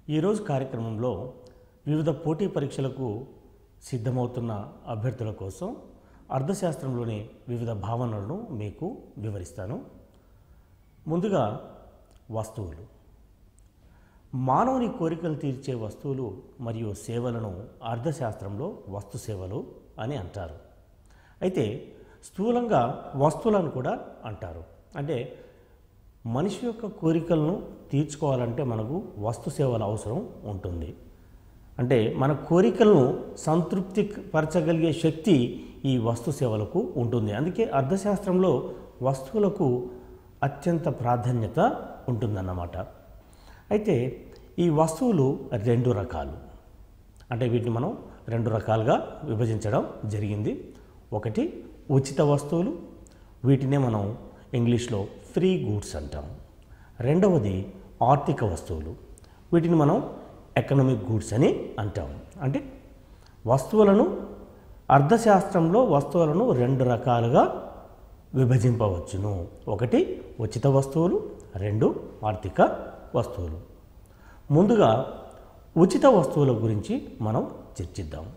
ఈరోజు కార్యక్రమంలో వివిధ పోటీ పరీక్షలకు సిద్ధమవుతున్న అభ్యర్థుల కోసం అర్థశాస్త్రంలోని వివిధ భావనలను మీకు వివరిస్తాను ముందుగా వస్తువులు మానవుని కోరికలు తీర్చే వస్తువులు మరియు సేవలను అర్థశాస్త్రంలో వస్తు సేవలు అని అంటారు అయితే స్థూలంగా వస్తువులను కూడా అంటారు అంటే మనిషి యొక్క కోరికలను తీర్చుకోవాలంటే మనకు వస్తు సేవల అవసరం ఉంటుంది అంటే మన కోరికలను సంతృప్తి పరచగలిగే శక్తి ఈ వస్తు సేవలకు ఉంటుంది అందుకే అర్థశాస్త్రంలో వస్తువులకు అత్యంత ప్రాధాన్యత ఉంటుందన్నమాట అయితే ఈ వస్తువులు రెండు రకాలు అంటే వీటిని మనం రెండు రకాలుగా విభజించడం జరిగింది ఒకటి ఉచిత వస్తువులు వీటినే మనం ఇంగ్లీష్లో ఫ్రీ గూడ్స్ అంటాం రెండవది ఆర్థిక వస్తువులు వీటిని మనం ఎకనామిక్ గూడ్స్ అని అంటాం అంటే వస్తువులను అర్థశాస్త్రంలో వస్తువులను రెండు రకాలుగా విభజింపవచ్చును ఒకటి ఉచిత వస్తువులు రెండు ఆర్థిక వస్తువులు ముందుగా ఉచిత వస్తువుల గురించి మనం చర్చిద్దాం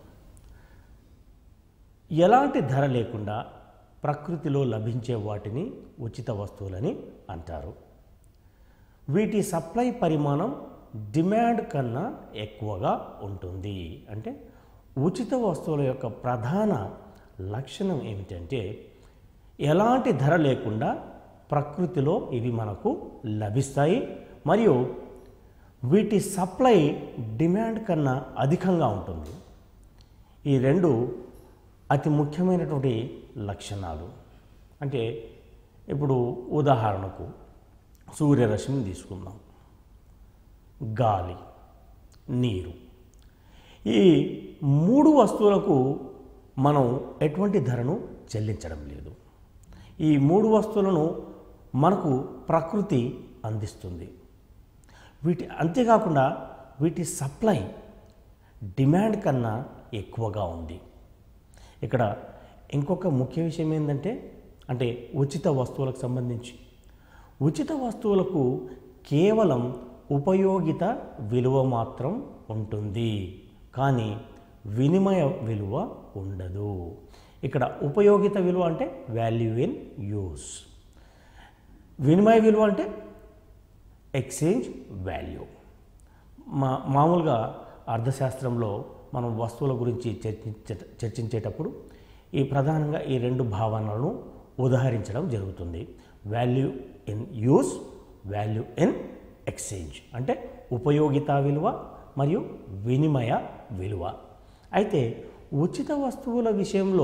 ఎలాంటి ధర లేకుండా ప్రకృతిలో లభించే వాటిని ఉచిత వస్తువులని అంటారు వీటి సప్లై పరిమాణం డిమాండ్ కన్నా ఎక్కువగా ఉంటుంది అంటే ఉచిత వస్తువుల యొక్క ప్రధాన లక్షణం ఏమిటంటే ఎలాంటి ధర లేకుండా ప్రకృతిలో ఇవి మనకు లభిస్తాయి మరియు వీటి సప్లై డిమాండ్ కన్నా అధికంగా ఉంటుంది ఈ రెండు అతి ముఖ్యమైనటువంటి లక్షణాలు అంటే ఇప్పుడు ఉదాహరణకు సూర్యరశ్మిని తీసుకుందాం గాలి నీరు ఈ మూడు వస్తువులకు మనం ఎటువంటి ధరను చెల్లించడం లేదు ఈ మూడు వస్తువులను మనకు ప్రకృతి అందిస్తుంది వీటి అంతేకాకుండా వీటి సప్లై డిమాండ్ కన్నా ఎక్కువగా ఉంది ఇక్కడ ఇంకొక ముఖ్య విషయం ఏంటంటే అంటే ఉచిత వస్తువులకు సంబంధించి ఉచిత వస్తువులకు కేవలం ఉపయోగిత విలువ మాత్రం ఉంటుంది కానీ వినిమయ విలువ ఉండదు ఇక్కడ ఉపయోగిత విలువ అంటే వాల్యూ ఇన్ యూస్ వినిమయ విలువ అంటే ఎక్స్చేంజ్ వాల్యూ మా మామూలుగా అర్థశాస్త్రంలో మనం వస్తువుల గురించి చర్చించే చర్చించేటప్పుడు ఈ ప్రధానంగా ఈ రెండు భావనలను ఉదాహరించడం జరుగుతుంది value in use value in exchange అంటే ఉపయోగిత విలువ మరియు వినిమయ విలువ అయితే ఉచిత వస్తువుల విషయంలో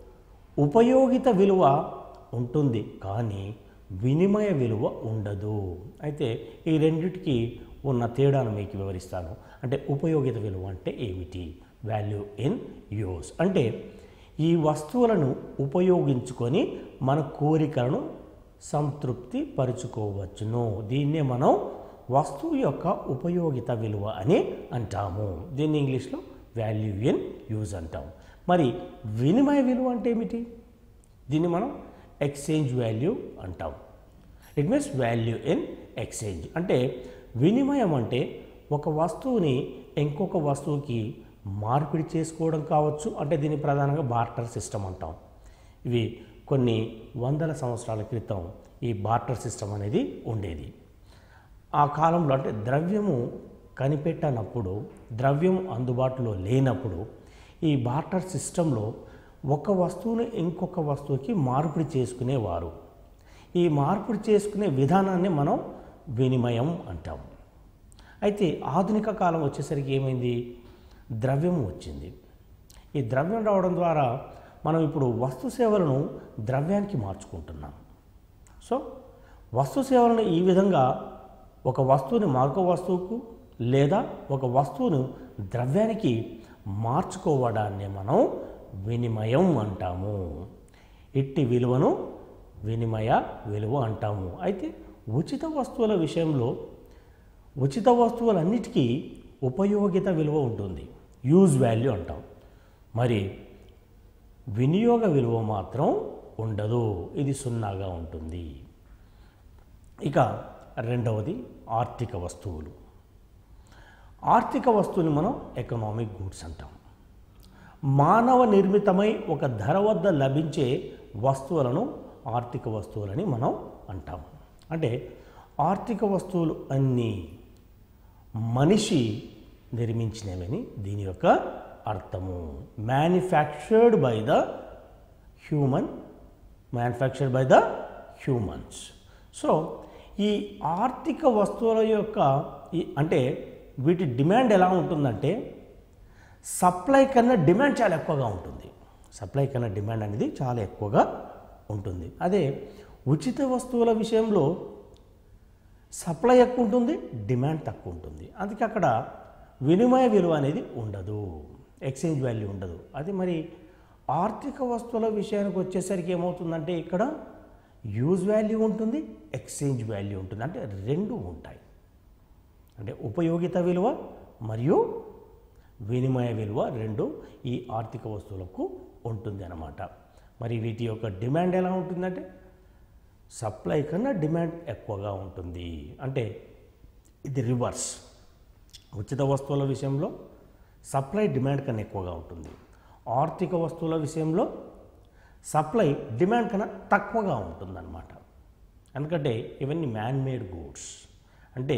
ఉపయోగిత విలువ ఉంటుంది కానీ వినిమయ విలువ ఉండదు అయితే ఈ రెండిటికి ఉన్న తేడాను మీకు వివరిస్తాను అంటే ఉపయోగిత విలువ అంటే ఏమిటి వాల్యూ ఇన్ యూస్ అంటే ఈ వస్తువులను ఉపయోగించుకొని మన కోరికలను సంతృప్తి పరుచుకోవచ్చును దీన్నే మనం వస్తువు యొక్క ఉపయోగిత విలువ అని అంటాము దీన్ని ఇంగ్లీష్లో వాల్యూ ఇన్ యూజ్ అంటాం మరి వినిమయ విలువ అంటే ఏమిటి దీన్ని మనం ఎక్స్చేంజ్ వాల్యూ అంటాం it means value in exchange అంటే వినిమయం అంటే ఒక వస్తువుని ఇంకొక వస్తువుకి మార్పిడి చేసుకోవడం కావచ్చు అంటే దీన్ని ప్రధానంగా బార్టర్ సిస్టమ్ అంటాం ఇవి కొన్ని వందల సంవత్సరాల క్రితం ఈ బార్టర్ సిస్టమ్ అనేది ఉండేది ఆ కాలంలో అంటే ద్రవ్యము కనిపెట్టనప్పుడు ద్రవ్యం అందుబాటులో లేనప్పుడు ఈ బార్టర్ సిస్టంలో ఒక వస్తువుని ఇంకొక వస్తువుకి మార్పిడి చేసుకునేవారు ఈ మార్పిడి చేసుకునే విధానాన్ని మనం వినిమయం అంటాం అయితే ఆధునిక కాలం వచ్చేసరికి ఏమైంది ద్రవ్యం వచ్చింది ఈ ద్రవ్యం రావడం ద్వారా మనం ఇప్పుడు వస్తు సేవలను ద్రవ్యానికి మార్చుకుంటున్నాం సో వస్తు సేవలను ఈ విధంగా ఒక వస్తువుని మరొక వస్తువుకు లేదా ఒక వస్తువును ద్రవ్యానికి మార్చుకోవడాన్ని మనం వినిమయం అంటాము ఇట్టి విలువను వినిమయ విలువ అంటాము అయితే ఉచిత వస్తువుల విషయంలో ఉచిత వస్తువులన్నిటికీ ఉపయోగిత విలువ ఉంటుంది యూజ్ వాల్యూ అంటాం మరి వినియోగ విలువ మాత్రం ఉండదు ఇది సున్నాగా ఉంటుంది ఇక రెండవది ఆర్థిక వస్తువులు ఆర్థిక వస్తువుని మనం ఎకనామిక్ గూడ్స్ అంటాం మానవ నిర్మితమై ఒక ధర వద్ద లభించే వస్తువులను ఆర్థిక వస్తువులని మనం అంటాం అంటే ఆర్థిక వస్తువులు అన్నీ మనిషి నిర్మించినవని దీని యొక్క అర్థము manufactured by the human manufactured by the humans so ఈ ఆర్థిక వస్తువుల యొక్క ఈ అంటే వీటి డిమాండ్ ఎలా ఉంటుందంటే సప్లై కన్నా డిమాండ్ చాలా ఎక్కువగా ఉంటుంది సప్లై కన్నా డిమాండ్ అనేది చాలా ఎక్కువగా ఉంటుంది అదే ఉచిత వస్తువుల విషయంలో సప్లై ఎక్కువ ఉంటుంది డిమాండ్ తక్కువ ఉంటుంది అందుకే అక్కడ వినిమయ విలువ అనేది ఉండదు ఎక్స్చేంజ్ వాల్యూ ఉండదు అది మరి ఆర్థిక వస్తువుల విషయానికి వచ్చేసరికి ఏమవుతుందంటే ఇక్కడ యూజ్ వాల్యూ ఉంటుంది ఎక్స్చేంజ్ వాల్యూ ఉంటుంది అంటే రెండు ఉంటాయి అంటే ఉపయోగిత విలువ మరియు వినిమయ విలువ రెండు ఈ ఆర్థిక వస్తువులకు ఉంటుంది అన్నమాట మరి వీటి యొక్క డిమాండ్ ఎలా ఉంటుందంటే సప్లై కన్నా డిమాండ్ ఎక్కువగా ఉంటుంది అంటే ఇది రివర్స్ ఉచిత వస్తువుల విషయంలో సప్లై డిమాండ్ కన్నా ఎక్కువగా ఉంటుంది ఆర్థిక వస్తువుల విషయంలో సప్లై డిమాండ్ కన్నా తక్కువగా ఉంటుందన్నమాట ఎందుకంటే ఇవన్నీ మ్యాన్ మేడ్ గూడ్స్ అంటే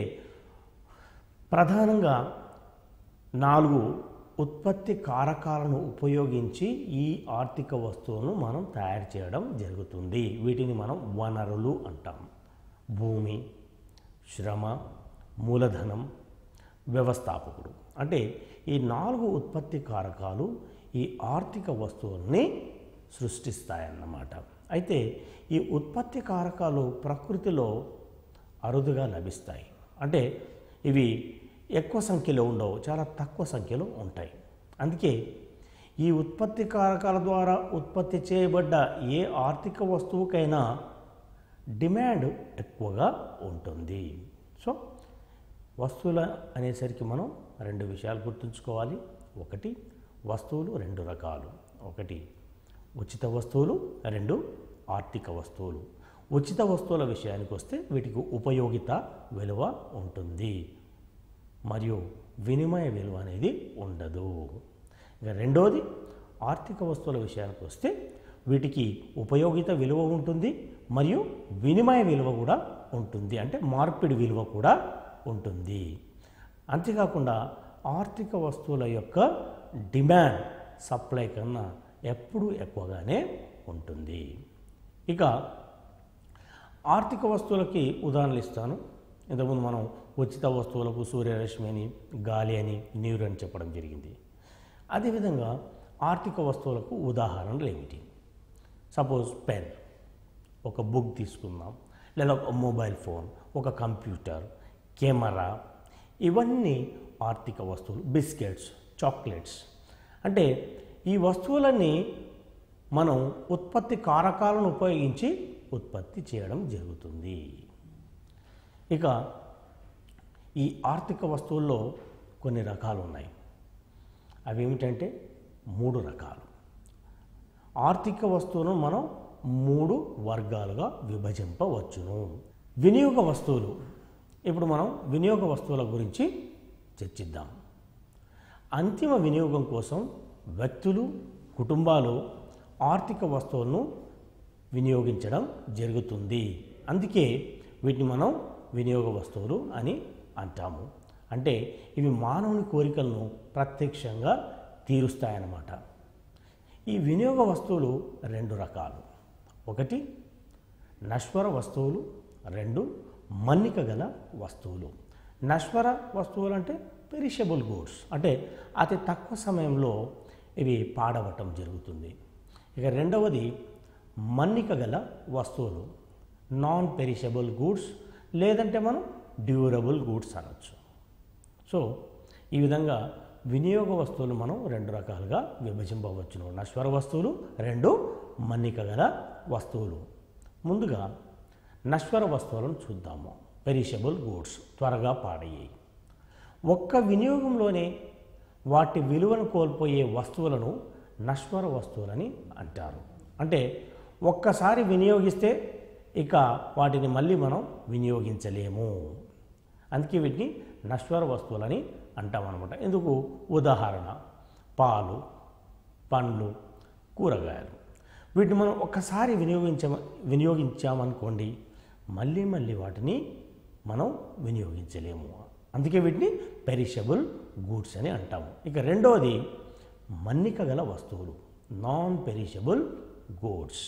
ప్రధానంగా నాలుగు ఉత్పత్తి కారకాలను ఉపయోగించి ఈ ఆర్థిక వస్తువులను మనం తయారు చేయడం జరుగుతుంది వీటిని మనం వనరులు అంటాం భూమి శ్రమ మూలధనం వ్యవస్థాపకుడు అంటే ఈ నాలుగు ఉత్పత్తి కారకాలు ఈ ఆర్థిక వస్తువుల్ని సృష్టిస్తాయన్నమాట అయితే ఈ ఉత్పత్తి కారకాలు ప్రకృతిలో అరుదుగా లభిస్తాయి అంటే ఇవి ఎక్కువ సంఖ్యలో ఉండవు చాలా తక్కువ సంఖ్యలో ఉంటాయి అందుకే ఈ ఉత్పత్తి కారకాల ద్వారా ఉత్పత్తి చేయబడ్డ ఏ ఆర్థిక వస్తువుకైనా డిమాండ్ ఎక్కువగా ఉంటుంది సో వస్తువుల అనేసరికి మనం రెండు విషయాలు గుర్తుంచుకోవాలి ఒకటి వస్తువులు రెండు రకాలు ఒకటి ఉచిత వస్తువులు రెండు ఆర్థిక వస్తువులు ఉచిత వస్తువుల విషయానికి వస్తే వీటికి ఉపయోగిత విలువ ఉంటుంది మరియు వినిమయ విలువ అనేది ఉండదు ఇక రెండోది ఆర్థిక వస్తువుల విషయానికి వస్తే వీటికి ఉపయోగిత విలువ ఉంటుంది మరియు వినిమయ విలువ కూడా ఉంటుంది అంటే మార్పిడి విలువ కూడా ఉంటుంది అంతేకాకుండా ఆర్థిక వస్తువుల యొక్క డిమాండ్ సప్లై కన్నా ఎప్పుడూ ఎక్కువగానే ఉంటుంది ఇక ఆర్థిక వస్తువులకి ఉదాహరణలు ఇస్తాను ఇంతకుముందు మనం ఉచిత వస్తువులకు సూర్యరశ్మి అని గాలి అని నీరు అని చెప్పడం జరిగింది అదేవిధంగా ఆర్థిక వస్తువులకు ఉదాహరణలు ఏమిటి సపోజ్ పెన్ ఒక బుక్ తీసుకుందాం లేదా ఒక మొబైల్ ఫోన్ ఒక కంప్యూటర్ కెమెరా ఇవన్నీ ఆర్థిక వస్తువులు బిస్కెట్స్ చాక్లెట్స్ అంటే ఈ వస్తువులన్నీ మనం ఉత్పత్తి కారకాలను ఉపయోగించి ఉత్పత్తి చేయడం జరుగుతుంది ఇక ఈ ఆర్థిక వస్తువుల్లో కొన్ని రకాలు ఉన్నాయి అవి ఏమిటంటే మూడు రకాలు ఆర్థిక వస్తువులను మనం మూడు వర్గాలుగా విభజింపవచ్చును వినియోగ వస్తువులు ఇప్పుడు మనం వినియోగ వస్తువుల గురించి చర్చిద్దాం అంతిమ వినియోగం కోసం వ్యక్తులు కుటుంబాలు ఆర్థిక వస్తువులను వినియోగించడం జరుగుతుంది అందుకే వీటిని మనం వినియోగ వస్తువులు అని అంటాము అంటే ఇవి మానవుని కోరికలను ప్రత్యక్షంగా తీరుస్తాయన్నమాట ఈ వినియోగ వస్తువులు రెండు రకాలు ఒకటి నశ్వర వస్తువులు రెండు మన్నిక గల వస్తువులు నశ్వర వస్తువులు అంటే పెరిషబుల్ గూడ్స్ అంటే అతి తక్కువ సమయంలో ఇవి పాడవటం జరుగుతుంది ఇక రెండవది మన్నిక గల వస్తువులు నాన్ పెరిషబుల్ గూడ్స్ లేదంటే మనం డ్యూరబుల్ గూడ్స్ అనొచ్చు సో ఈ విధంగా వినియోగ వస్తువులు మనం రెండు రకాలుగా విభజింపవచ్చును నశ్వర వస్తువులు రెండు మన్నిక గల వస్తువులు ముందుగా నశ్వర వస్తువులను చూద్దాము పెరిషబుల్ గూడ్స్ త్వరగా పాడయ్యాయి ఒక్క వినియోగంలోనే వాటి విలువను కోల్పోయే వస్తువులను నశ్వర వస్తువులని అంటారు అంటే ఒక్కసారి వినియోగిస్తే ఇక వాటిని మళ్ళీ మనం వినియోగించలేము అందుకే వీటిని నశ్వర వస్తువులని అంటాం అనమాట ఎందుకు ఉదాహరణ పాలు పండ్లు కూరగాయలు వీటిని మనం ఒక్కసారి వినియోగించ వినియోగించామనుకోండి మళ్ళీ మళ్ళీ వాటిని మనం వినియోగించలేము అందుకే వీటిని పెరిషబుల్ గూడ్స్ అని అంటాము ఇక రెండవది మన్నిక గల వస్తువులు నాన్ పెరిషబుల్ గూడ్స్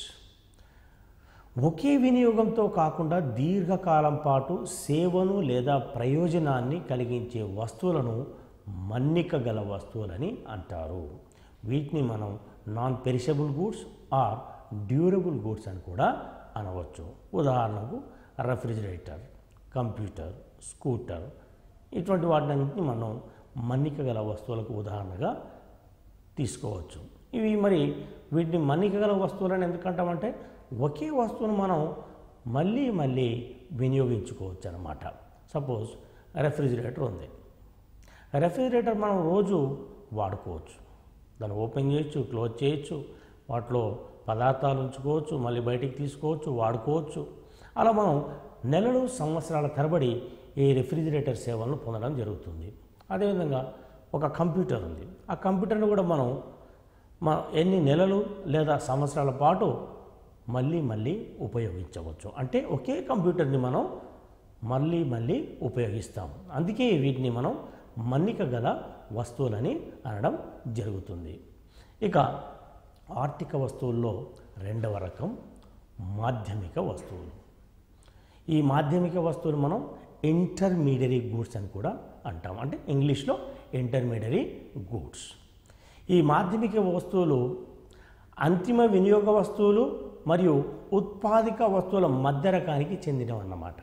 ఒకే వినియోగంతో కాకుండా దీర్ఘకాలం పాటు సేవను లేదా ప్రయోజనాన్ని కలిగించే వస్తువులను మన్నిక గల వస్తువులని అంటారు వీటిని మనం non perishable goods or durable goods అని కూడా అనవచ్చు ఉదాహరణకు రెఫ్రిజిరేటర్ కంప్యూటర్ స్కూటర్ ఇటువంటి వాటిని మనం మన్నిక గల వస్తువులకు ఉదాహరణగా తీసుకోవచ్చు ఇవి మరి వీటిని మన్నిక గల వస్తువులని ఎందుకంటామంటే ఒకే వస్తువును మనం మళ్ళీ మళ్ళీ వినియోగించుకోవచ్చు అనమాట సపోజ్ రెఫ్రిజిరేటర్ ఉంది రెఫ్రిజిరేటర్ మనం రోజు వాడుకోవచ్చు దాన్ని ఓపెన్ చేయొచ్చు క్లోజ్ చేయొచ్చు వాటిలో పదార్థాలు ఉంచుకోవచ్చు మళ్ళీ బయటికి తీసుకోవచ్చు వాడుకోవచ్చు అలా మనం నెలలు సంవత్సరాల తరబడి ఈ రెఫ్రిజిరేటర్ సేవలను పొందడం జరుగుతుంది అదేవిధంగా ఒక కంప్యూటర్ ఉంది ఆ కంప్యూటర్ను కూడా మనం మా ఎన్ని నెలలు లేదా సంవత్సరాల పాటు మళ్ళీ మళ్ళీ ఉపయోగించవచ్చు అంటే ఒకే కంప్యూటర్ని మనం మళ్ళీ మళ్ళీ ఉపయోగిస్తాం అందుకే వీటిని మనం మన్నిక గల వస్తువులని అనడం జరుగుతుంది ఇక ఆర్థిక వస్తువుల్లో రెండవ రకం మాధ్యమిక వస్తువులు ఈ మాధ్యమిక వస్తువులు మనం ఇంటర్మీడియరీ గూడ్స్ అని కూడా అంటాం అంటే ఇంగ్లీష్లో ఇంటర్మీడియరీ గూడ్స్ ఈ మాధ్యమిక వస్తువులు అంతిమ వినియోగ వస్తువులు మరియు ఉత్పాదిక వస్తువుల మధ్య రకానికి చెందినవన్నమాట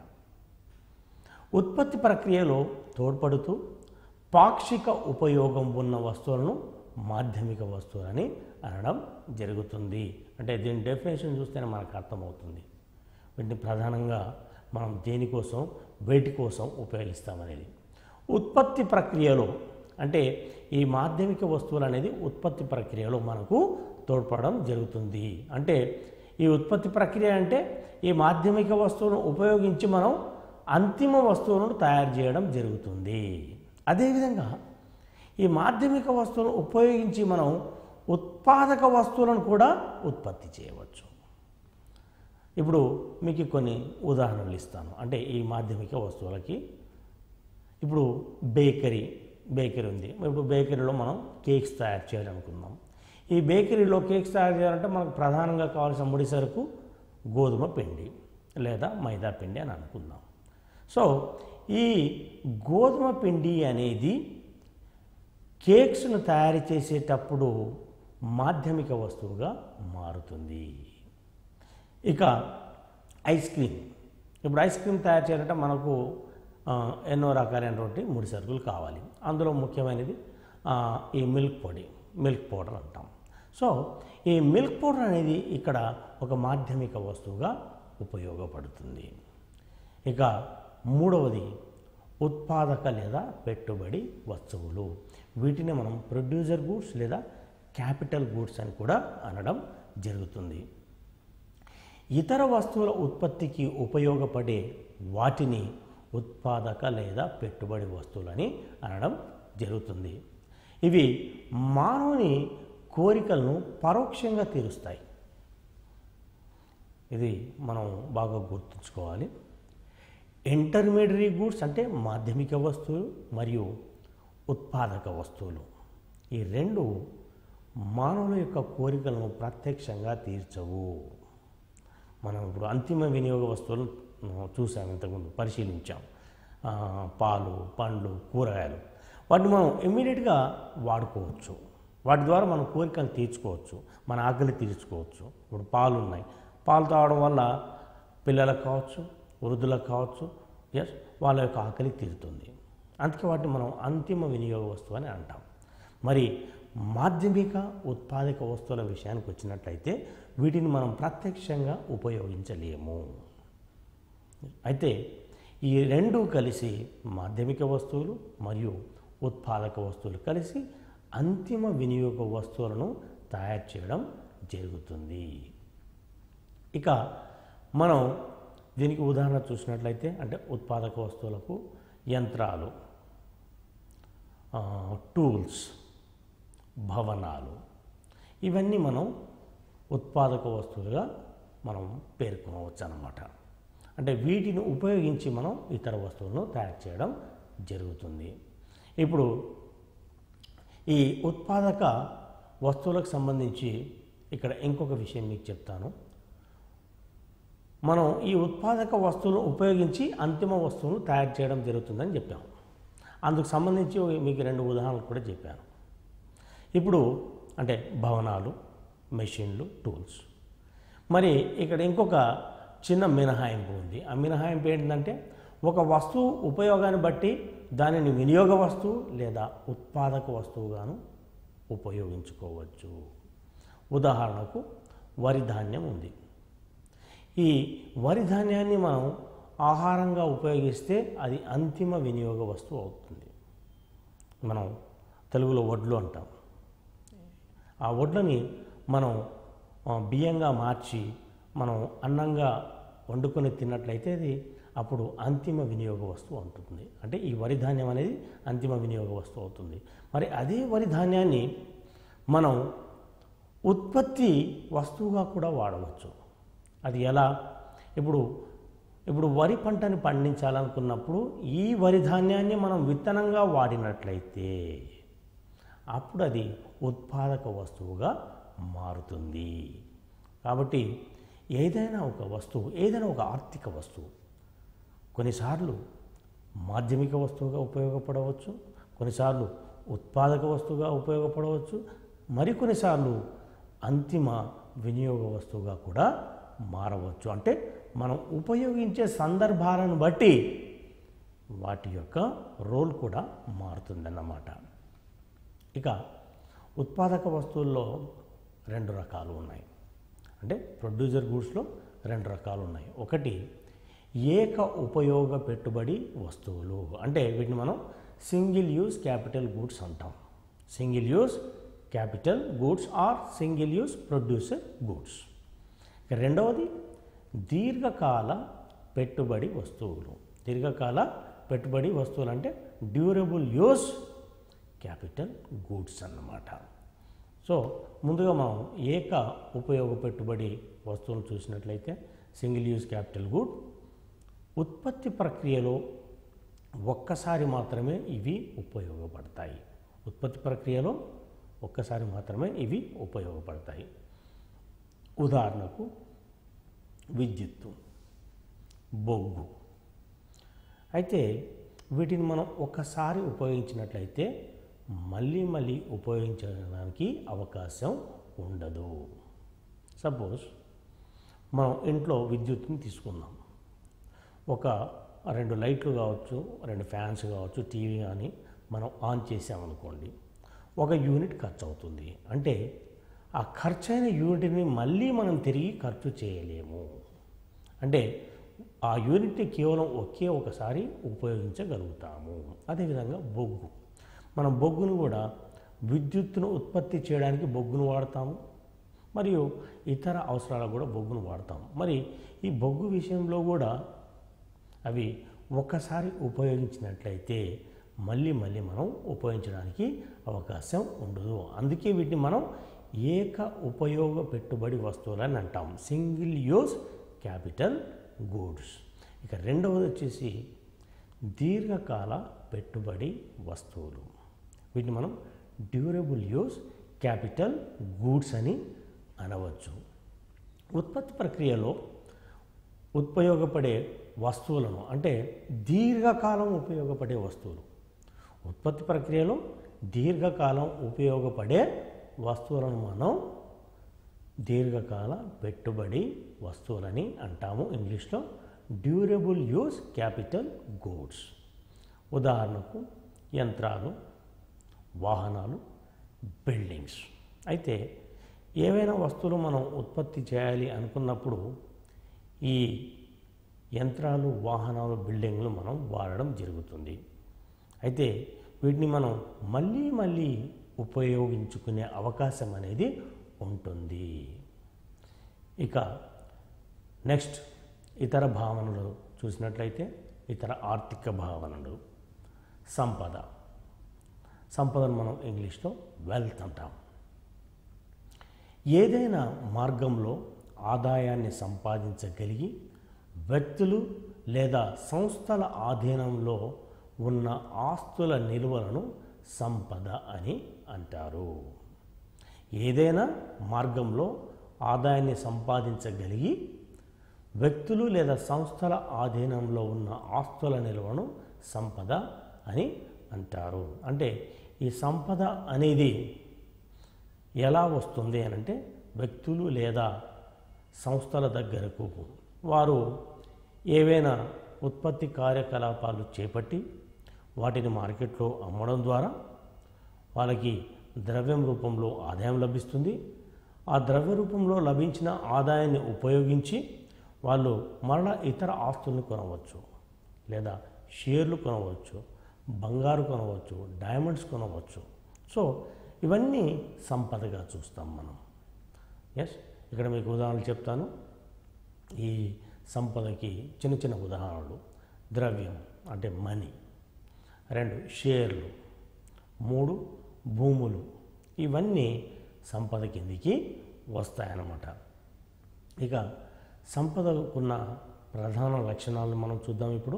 ఉత్పత్తి ప్రక్రియలో తోడ్పడుతూ పాక్షిక ఉపయోగం ఉన్న వస్తువులను మాధ్యమిక వస్తువులని అనడం జరుగుతుంది అంటే దీని డెఫినేషన్ చూస్తేనే మనకు అర్థమవుతుంది వీటిని ప్రధానంగా మనం దేనికోసం వేటి కోసం ఉపయోగిస్తామనేది ఉత్పత్తి ప్రక్రియలో అంటే ఈ మాధ్యమిక వస్తువులు అనేది ఉత్పత్తి ప్రక్రియలో మనకు తోడ్పడడం జరుగుతుంది అంటే ఈ ఉత్పత్తి ప్రక్రియ అంటే ఈ మాధ్యమిక వస్తువును ఉపయోగించి మనం అంతిమ వస్తువులను తయారు చేయడం జరుగుతుంది అదేవిధంగా ఈ మాధ్యమిక వస్తువులను ఉపయోగించి మనం ఉత్పాదక వస్తువులను కూడా ఉత్పత్తి చేయవచ్చు ఇప్పుడు మీకు కొన్ని ఉదాహరణలు ఇస్తాను అంటే ఈ మాధ్యమిక వస్తువులకి ఇప్పుడు బేకరీ బేకరీ ఉంది ఇప్పుడు బేకరీలో మనం కేక్స్ తయారు చేయాలనుకుందాం ఈ బేకరీలో కేక్స్ తయారు చేయాలంటే మనకు ప్రధానంగా కావాల్సిన ముడి సరుకు గోధుమ పిండి లేదా మైదా పిండి అని అనుకుందాం సో ఈ గోధుమ పిండి అనేది కేక్స్ను తయారు చేసేటప్పుడు మాధ్యమిక వస్తువుగా మారుతుంది ఇక ఐస్ క్రీమ్ ఇప్పుడు ఐస్ క్రీమ్ తయారు చేయాలంటే మనకు ఆ, ఎన్నో రకాలైనటువంటి ముడి సరుకులు కావాలి అందులో ముఖ్యమైనది ఆ, ఈ మిల్క్ పొడి మిల్క్ పౌడర్ అంటాం సో ఈ మిల్క్ పౌడర్ అనేది ఇక్కడ ఒక మాధ్యమిక వస్తువుగా ఉపయోగపడుతుంది ఇక మూడవది ఉత్పాదక లేదా పెట్టుబడి వస్తువులు వీటిని మనం ప్రొడ్యూసర్ గూడ్స్ లేదా క్యాపిటల్ గూడ్స్ అని కూడా అనడం జరుగుతుంది ఇతర వస్తువుల ఉత్పత్తికి ఉపయోగపడే వాటిని ఉత్పాదక లేదా పెట్టుబడి వస్తువులని అనడం జరుగుతుంది ఇవి మానవుని కోరికలను పరోక్షంగా తీరుస్తాయి ఇది మనం బాగా గుర్తుంచుకోవాలి ఇంటర్మీడియరీ గూడ్స్ అంటే మాధ్యమిక వస్తువులు మరియు ఉత్పాదక వస్తువులు ఈ రెండు మానవుల యొక్క కోరికలను ప్రత్యక్షంగా తీర్చవు మనం ఇప్పుడు అంతిమ వినియోగ వస్తువులు చూసాం ఇంతకుముందు పరిశీలించాం ఆ, పాలు పండ్లు కూరగాయలు వాటిని మనం ఇమ్మీడియట్గా వాడుకోవచ్చు వాటి ద్వారా మన కోరికలు తీర్చుకోవచ్చు మన ఆకలి తీర్చుకోవచ్చు ఇప్పుడు పాలు ఉన్నాయి పాలు తాగడం వల్ల పిల్లలకు కావచ్చు వృద్ధులకు కావచ్చు ఎస్ వాళ్ళ యొక్క ఆకలి తీరుతుంది అందుకే వాటిని మనం అంతిమ వినియోగ వస్తువు అని అంటాం మరి మాధ్యమిక ఉత్పాదక వస్తువుల విషయానికి వచ్చినట్లయితే వీటిని మనం ప్రత్యక్షంగా ఉపయోగించలేము అయితే ఈ రెండు కలిసి మాధ్యమిక వస్తువులు మరియు ఉత్పాదక వస్తువులు కలిసి అంతిమ వినియోగ వస్తువులను తయారు చేయడం జరుగుతుంది ఇక మనం దీనికి ఉదాహరణ చూసినట్లయితే అంటే ఉత్పాదక వస్తువులకు యంత్రాలు ఆ, టూల్స్ భవనాలు ఇవన్నీ మనం ఉత్పాదక వస్తువులుగా మనం పేర్కొనవచ్చు అన్నమాట అంటే వీటిని ఉపయోగించి మనం ఇతర వస్తువులను తయారు చేయడం జరుగుతుంది ఇప్పుడు ఈ ఉత్పాదక వస్తువులకు సంబంధించి ఇక్కడ ఇంకొక విషయం మీకు చెప్తాను మనం ఈ ఉత్పాదక వస్తువులను ఉపయోగించి అంతిమ వస్తువును తయారు చేయడం జరుగుతుందని చెప్పాము అందుకు సంబంధించి మీకు రెండు ఉదాహరణలు కూడా చెప్పాను ఇప్పుడు అంటే భవనాలు మెషిన్లు టూల్స్ మరి ఇక్కడ ఇంకొక చిన్న మినహాయింపు ఉంది ఆ మినహాయింపు ఏంటంటే ఒక వస్తువు ఉపయోగాన్ని బట్టి దానిని వినియోగ వస్తువు లేదా ఉత్పాదక వస్తువుగాను ఉపయోగించుకోవచ్చు ఉదాహరణకు వరి ధాన్యం ఉంది ఈ వరి ధాన్యాన్ని మనం ఆహారంగా ఉపయోగిస్తే అది అంతిమ వినియోగ వస్తువు అవుతుంది మనం తెలుగులో వడ్లు అంటాం ఆ వడ్లని మనం ఆ, బియ్యంగా మార్చి మనం అన్నంగా వండుకొని తిన్నట్లయితే అది అప్పుడు అంతిమ వినియోగ వస్తువు అవుతుంది అంటే ఈ వరి ధాన్యం అనేది అంతిమ వినియోగ వస్తువు అవుతుంది మరి అదే వరి ధాన్యాన్ని మనం ఉత్పత్తి వస్తువుగా కూడా వాడవచ్చు అది ఎలా ఇప్పుడు ఇప్పుడు వరి పంటని పండించాలనుకున్నప్పుడు ఈ వరి ధాన్యాన్ని మనం విత్తనంగా వాడినట్లయితే అప్పుడు అది ఉత్పాదక వస్తువుగా మారుతుంది కాబట్టి ఏదైనా ఒక వస్తువు ఏదైనా ఒక ఆర్థిక వస్తువు కొన్నిసార్లు మాధ్యమిక వస్తువుగా ఉపయోగపడవచ్చు కొన్నిసార్లు ఉత్పాదక వస్తువుగా ఉపయోగపడవచ్చు మరికొన్నిసార్లు అంతిమ వినియోగ వస్తువుగా కూడా మారవచ్చు అంటే మనం ఉపయోగించే సందర్భాలను బట్టి వాటి యొక్క రోల్ కూడా మారుతుందన్నమాట ఇక ఉత్పాదక వస్తువుల్లో రెండు రకాలు ఉన్నాయి అంటే ప్రొడ్యూసర్ గూడ్స్లో రెండు రకాలు ఉన్నాయి ఒకటి ఏక ఉపయోగ పెట్టుబడి వస్తువులు అంటే వీటిని మనం సింగిల్ యూజ్ క్యాపిటల్ గూడ్స్ అంటాం single use capital goods or single use producer goods ఇక రెండవది దీర్ఘకాల పెట్టుబడి వస్తువులు దీర్ఘకాల పెట్టుబడి వస్తువులు అంటే డ్యూరబుల్ యూజ్ క్యాపిటల్ గూడ్స్ అన్నమాట సో ముందుగా మనం ఏక ఉపయోగ పెట్టుబడి వస్తువులు చూసినట్లయితే సింగిల్ యూజ్ క్యాపిటల్ గుడ్ ఉత్పత్తి ప్రక్రియలో ఒక్కసారి మాత్రమే ఇవి ఉపయోగపడతాయి ఉత్పత్తి ప్రక్రియలో ఒక్కసారి మాత్రమే ఇవి ఉపయోగపడతాయి ఉదాహరణకు విద్యుత్తు బొగ్గు అయితే వీటిని మనం ఒక్కసారి ఉపయోగించినట్లయితే మళ్ళీ మళ్ళీ ఉపయోగించడానికి అవకాశం ఉండదు సపోజ్ మనం ఇంట్లో విద్యుత్తుని తీసుకుందాం ఒక రెండు లైట్లు కావచ్చు రెండు ఫ్యాన్స్ కావచ్చు టీవీ కానీ మనం ఆన్ చేసామనుకోండి ఒక యూనిట్ ఖర్చు అవుతుంది అంటే ఆ ఖర్చైన యూనిట్ని మళ్ళీ మనం తిరిగి ఖర్చు చేయలేము అంటే ఆ యూనిట్ని కేవలం ఒకే ఒకసారి ఉపయోగించగలుగుతాము అదేవిధంగా బొగ్గు మనం బొగ్గును కూడా విద్యుత్తును ఉత్పత్తి చేయడానికి బొగ్గును వాడతాము మరియు ఇతర అవసరాలకు కూడా బొగ్గును వాడతాం మరి ఈ బొగ్గు విషయంలో కూడా అవి ఒక్కసారి ఉపయోగించినట్లయితే మళ్ళీ మళ్ళీ మనం ఉపయోగించడానికి అవకాశం ఉండదు అందుకే వీటిని మనం ఏక ఉపయోగ పెట్టుబడి వస్తువులని అంటాం సింగిల్ యూజ్ క్యాపిటల్ గూడ్స్ ఇక రెండవది వచ్చేసి దీర్ఘకాల పెట్టుబడి వస్తువులు వీటిని మనం డ్యూరబుల్ యూజ్ క్యాపిటల్ గూడ్స్ అని అనవచ్చు ఉత్పత్తి ప్రక్రియలో ఉపయోగపడే వస్తువులను అంటే దీర్ఘకాలం ఉపయోగపడే వస్తువులు ఉత్పత్తి ప్రక్రియలో దీర్ఘకాలం ఉపయోగపడే వస్తువులను మనం దీర్ఘకాల పెట్టుబడి వస్తువులని అంటాము ఇంగ్లీష్లో డ్యూరబుల్ యూజ్ క్యాపిటల్ గూడ్స్ ఉదాహరణకు యంత్రాలు వాహనాలు బిల్డింగ్స్ అయితే ఏవైనా వస్తువులు మనం ఉత్పత్తి చేయాలి అనుకున్నప్పుడు ఈ యంత్రాలు వాహనాలు బిల్డింగ్లు మనం వాడడం జరుగుతుంది అయితే వీటిని మనం మళ్ళీ మళ్ళీ ఉపయోగించుకునే అవకాశం అనేది ఉంటుంది ఇక నెక్స్ట్ ఇతర భావనలు చూసినట్లయితే ఇతర ఆర్థిక భావనలు సంపద సంపదను మనం ఇంగ్లీష్లో వెల్త్ అంటాం ఏదైనా మార్గంలో ఆదాయాన్ని సంపాదించగలిగి వ్యక్తులు లేదా సంస్థల ఆధీనంలో ఉన్న ఆస్తుల నిల్వలను సంపద అని అంటారు ఏదైనా మార్గంలో ఆదాయాన్ని సంపాదించగలిగి వ్యక్తులు లేదా సంస్థల ఆధీనంలో ఉన్న ఆస్తుల నిల్వను సంపద అని అంటారు అంటే ఈ సంపద అనేది ఎలా వస్తుంది అని అంటే వ్యక్తులు లేదా సంస్థల దగ్గరకు వారు ఏవైనా ఉత్పత్తి కార్యకలాపాలు చేపట్టి వాటిని మార్కెట్లో అమ్మడం ద్వారా వాళ్ళకి ద్రవ్యం రూపంలో ఆదాయం లభిస్తుంది ఆ ద్రవ్య రూపంలో లభించిన ఆదాయాన్ని ఉపయోగించి వాళ్ళు మరలా ఇతర ఆస్తుల్ని కొనవచ్చు లేదా షేర్లు కొనవచ్చు బంగారు కొనవచ్చు డైమండ్స్ కొనవచ్చు సో ఇవన్నీ సంపదగా చూస్తాం మనం ఎస్ ఇక్కడ మీకు ఉదాహరణలు చెప్తాను ఈ సంపదకి చిన్న చిన్న ఉదాహరణలు ద్రవ్యం అంటే మనీ రెండు షేర్లు మూడు భూములు ఇవన్నీ సంపద కిందికి వస్తాయన్నమాట ఇక సంపదకున్న ప్రధాన లక్షణాలను మనం చూద్దాం ఇప్పుడు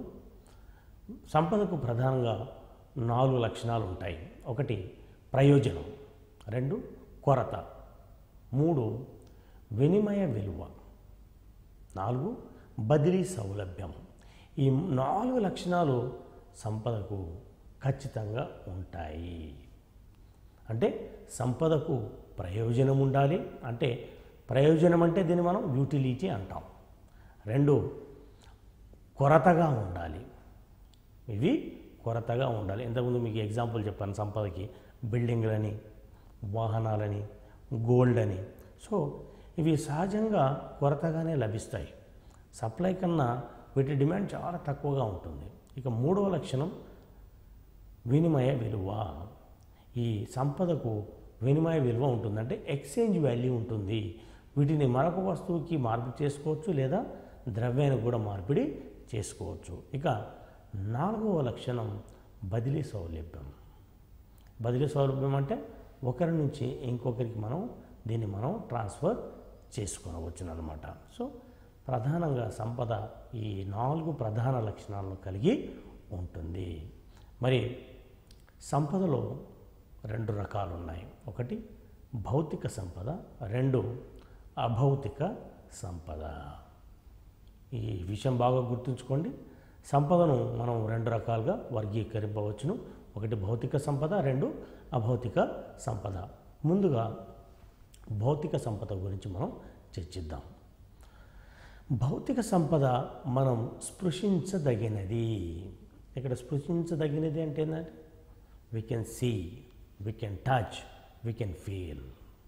సంపదకు ప్రధానంగా నాలుగు లక్షణాలు ఉంటాయి ఒకటి ప్రయోజనం రెండు కొరత మూడు వినిమయ విలువ నాలుగు బదిలీ సౌలభ్యం ఈ నాలుగు లక్షణాలు సంపదకు ఖచ్చితంగా ఉంటాయి అంటే సంపదకు ప్రయోజనం ఉండాలి అంటే ప్రయోజనం అంటే దీన్ని మనం యూటిలిటీ అంటాం రెండు కొరతగా ఉండాలి ఇవి కొరతగా ఉండాలి ఇంతకుముందు మీకు ఎగ్జాంపుల్ చెప్పాను సంపదకి బిల్డింగ్లని వాహనాలని గోల్డ్ అని సో ఇవి సహజంగా కొరతగానే లభిస్తాయి సప్లై కన్నా వీటి డిమాండ్ చాలా తక్కువగా ఉంటుంది ఇక మూడవ లక్షణం వినిమయ విలువ ఈ సంపదకు వినిమయ విలువ ఉంటుంది అంటే ఎక్స్చేంజ్ వాల్యూ ఉంటుంది వీటిని మరొక వస్తువుకి మార్పిడి చేసుకోవచ్చు లేదా ద్రవ్యానికి కూడా మార్పిడి చేసుకోవచ్చు ఇక నాలుగవ లక్షణం బదిలీ సౌలభ్యం బదిలీ సౌలభ్యం అంటే ఒకరి నుంచి ఇంకొకరికి మనం దీన్ని మనం ట్రాన్స్ఫర్ చేసుకొనవచ్చు అనమాట సో ప్రధానంగా సంపద ఈ నాలుగు ప్రధాన లక్షణాలను కలిగి ఉంటుంది మరి సంపదలో రెండు రకాలు ఉన్నాయి ఒకటి భౌతిక సంపద రెండు అభౌతిక సంపద ఈ విషయం బాగా గుర్తుంచుకోండి సంపదను మనం రెండు రకాలుగా వర్గీకరింపవచ్చును ఒకటి భౌతిక సంపద రెండు అభౌతిక సంపద ముందుగా భౌతిక సంపద గురించి మనం చర్చిద్దాం భౌతిక సంపద మనం స్పృశించదగినది ఇక్కడ స్పృశించదగినది అంటే ఏంటంటే we can see we can touch we can feel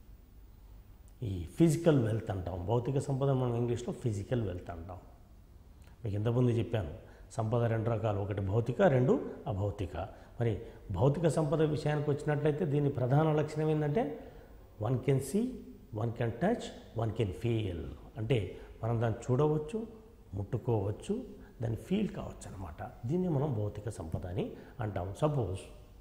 ఈ ఫిజికల్ వెల్త్ అంటాం భౌతిక సంపద మనం ఇంగ్లీష్లో ఫిజికల్ వెల్త్ అంటాం మీకు ఇంతకుముందు చెప్పాను సంపద రెండు రకాలు ఒకటి భౌతిక రెండు అభౌతిక మరి భౌతిక సంపద విషయానికి వచ్చినట్లయితే దీని ప్రధాన లక్షణం ఏంటంటే one can see one can touch one can feel అంటే మనం దాన్ని చూడవచ్చు ముట్టుకోవచ్చు దాన్ని ఫీల్ కావచ్చు అనమాట దీన్ని మనం భౌతిక సంపద అని అంటాం సపోజ్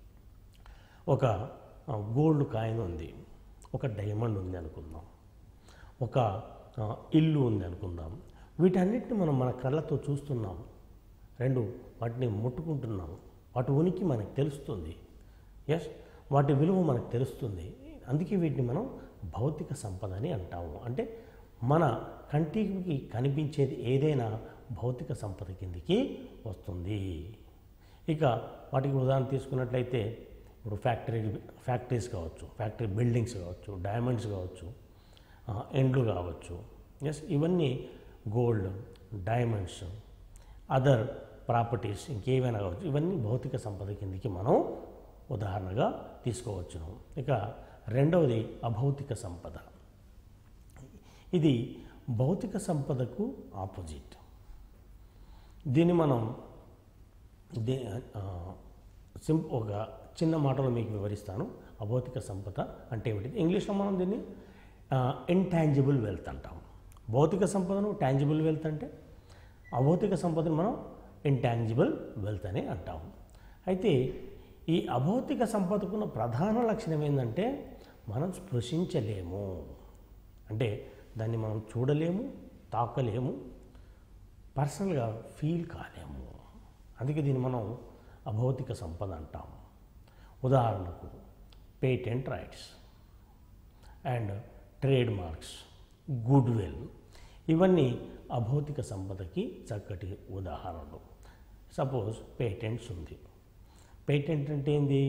ఒక ఆ, గోల్డ్ కాయిన్ ఉంది ఒక డైమండ్ ఉంది అనుకుందాం ఒక ఆ, ఇల్లు ఉంది అనుకుందాం వీటన్నిటిని మనం మన కళ్ళతో చూస్తున్నాం రెండు వాటిని ముట్టుకుంటున్నాం వాటి ఉనికి మనకు తెలుస్తుంది ఎస్ వాటి విలువ మనకు తెలుస్తుంది అందుకే వీటిని మనం భౌతిక సంపద అని అంటాము అంటే మన కంటికి కనిపించేది ఏదైనా భౌతిక సంపద కిందికి వస్తుంది ఇక వాటికి ఉదాహరణ తీసుకున్నట్లయితే ఇప్పుడు ఫ్యాక్టరీ ఫ్యాక్టరీస్ కావచ్చు ఫ్యాక్టరీ బిల్డింగ్స్ కావచ్చు డైమండ్స్ కావచ్చు ఆ, ఎండ్లు కావచ్చు ఎస్ ఇవన్నీ గోల్డ్ డైమండ్స్ అదర్ ప్రాపర్టీస్ ఇంకేమైనా కావచ్చు ఇవన్నీ భౌతిక సంపద కిందకి మనం ఉదాహరణగా తీసుకోవచ్చును ఇక రెండవది అభౌతిక సంపద ఇది భౌతిక సంపదకు ఆపోజిట్ దీన్ని మనం దే ఆ, సిం ఒక చిన్న మాటలో మీకు వివరిస్తాను అభౌతిక సంపద అంటే ఏమిటి ఇంగ్లీష్లో మనం దీన్ని ఇంటాంజిబుల్ వెల్త్ అంటాం భౌతిక సంపదను టాంజిబుల్ వెల్త్ అంటే అభౌతిక సంపదను మనం ఇంటాంజిబుల్ వెల్త్ అని అంటాం అయితే ఈ అభౌతిక సంపదకున్న ప్రధాన లక్షణం ఏంటంటే మనం స్పృశించలేము అంటే దాన్ని మనం చూడలేము తాకలేము పర్సనల్గా ఫీల్ కాలేము అందుకే దీన్ని మనం అభౌతిక సంపద అంటాం ఉదాహరణకు patent rights and trade marks goodwill ఇవన్నీ అభౌతిక సంపదకి చక్కటి ఉదాహరణలు సపోజ్ పేటెంట్స్ ఉంది పేటెంట్ అంటే ఏంది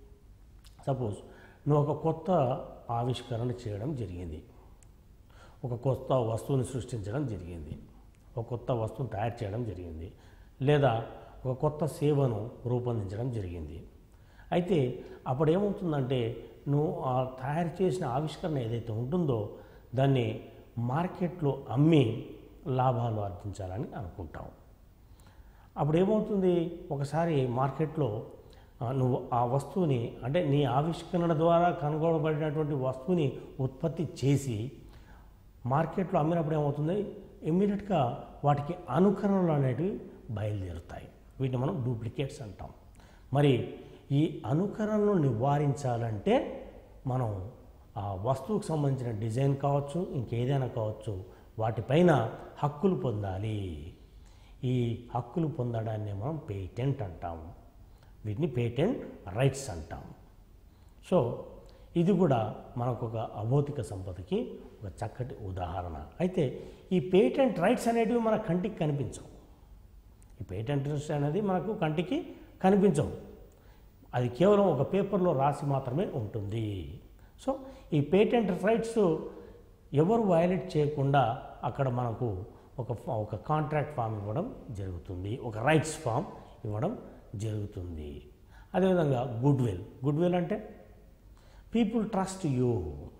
సపోజ్ నువ్వు ఒక కొత్త ఆవిష్కరణ చేయడం జరిగింది ఒక కొత్త వస్తువుని సృష్టించడం జరిగింది ఒక కొత్త వస్తువును తయారు చేయడం జరిగింది లేదా ఒక కొత్త సేవను రూపొందించడం జరిగింది అయితే అప్పుడు ఏమవుతుందంటే నువ్వు ఆ తయారు చేసిన ఆవిష్కరణ ఏదైతే ఉంటుందో దాన్ని మార్కెట్లో అమ్మి లాభాలు ఆర్జించాలని అనుకుంటావు అప్పుడు ఏమవుతుంది ఒకసారి మార్కెట్లో ఆ, నువ్వు ఆ వస్తువుని అంటే నీ ఆవిష్కరణ ద్వారా కనుగొనబడినటువంటి వస్తువుని ఉత్పత్తి చేసి మార్కెట్లో అమ్మినప్పుడు ఏమవుతుంది ఇమ్మీడియట్గా వాటికి అనుకరణలు అనేటివి బయలుదేరుతాయి వీటిని మనం డూప్లికేట్స్ అంటాం మరి ఈ అనుకరణలు నివారించాలంటే మనం ఆ వస్తువుకు సంబంధించిన డిజైన్ కావచ్చు ఇంకేదైనా కావచ్చు వాటిపైన హక్కులు పొందాలి ఈ హక్కులు పొందడాన్ని మనం పేటెంట్ అంటాం వీటిని పేటెంట్ రైట్స్ అంటాం సో ఇది కూడా మనకు ఒక అభౌతిక సంపదకి ఒక చక్కటి ఉదాహరణ అయితే ఈ పేటెంట్ రైట్స్ అనేటివి మన కంటికి కనిపించవు ఈ పేటెంట్ రైట్స్ అనేది మనకు కంటికి కనిపించవు అది కేవలం ఒక పేపర్లో రాసి మాత్రమే ఉంటుంది సో ఈ పేటెంట్ రైట్స్ ఎవరు వయలేట్ చేయకుండా అక్కడ మనకు ఒక ఫా- ఒక కాంట్రాక్ట్ ఫామ్ ఇవ్వడం జరుగుతుంది ఒక రైట్స్ ఫామ్ ఇవ్వడం జరుగుతుంది అదేవిధంగా గుడ్ విల్ గుడ్ విల్ అంటే పీపుల్ ట్రస్ట్ యూ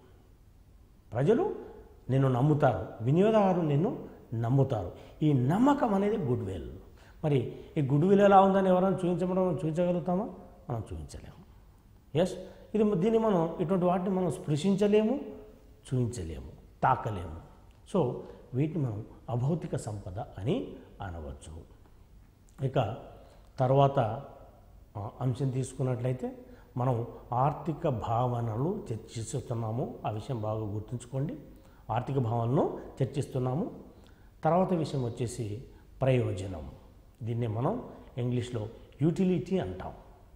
ప్రజలు నిన్ను నమ్ముతారు వినియోగదారులు నిన్ను నమ్ముతారు ఈ నమ్మకం అనేది గుడ్ విల్ మరి ఈ గుడ్ విల్ ఎలా ఉందని ఎవరైనా చూపించడం చూపించగలుగుతామా మనం చూపించలేము ఎస్ ఇది దీన్ని మనం ఇటువంటి వాటిని మనం స్పృశించలేము చూపించలేము తాకలేము సో వీటిని మనం అభౌతిక సంపద అని అనవచ్చు ఇక తర్వాత ఆ, అంశం తీసుకున్నట్లయితే మనం ఆర్థిక భావనలు చర్చిస్తున్నాము ఆ విషయం బాగా గుర్తుంచుకోండి ఆర్థిక భావనను చర్చిస్తున్నాము తర్వాత విషయం వచ్చేసి ప్రయోజనం దీన్నే మనం ఇంగ్లీష్లో యూటిలిటీ అంటాం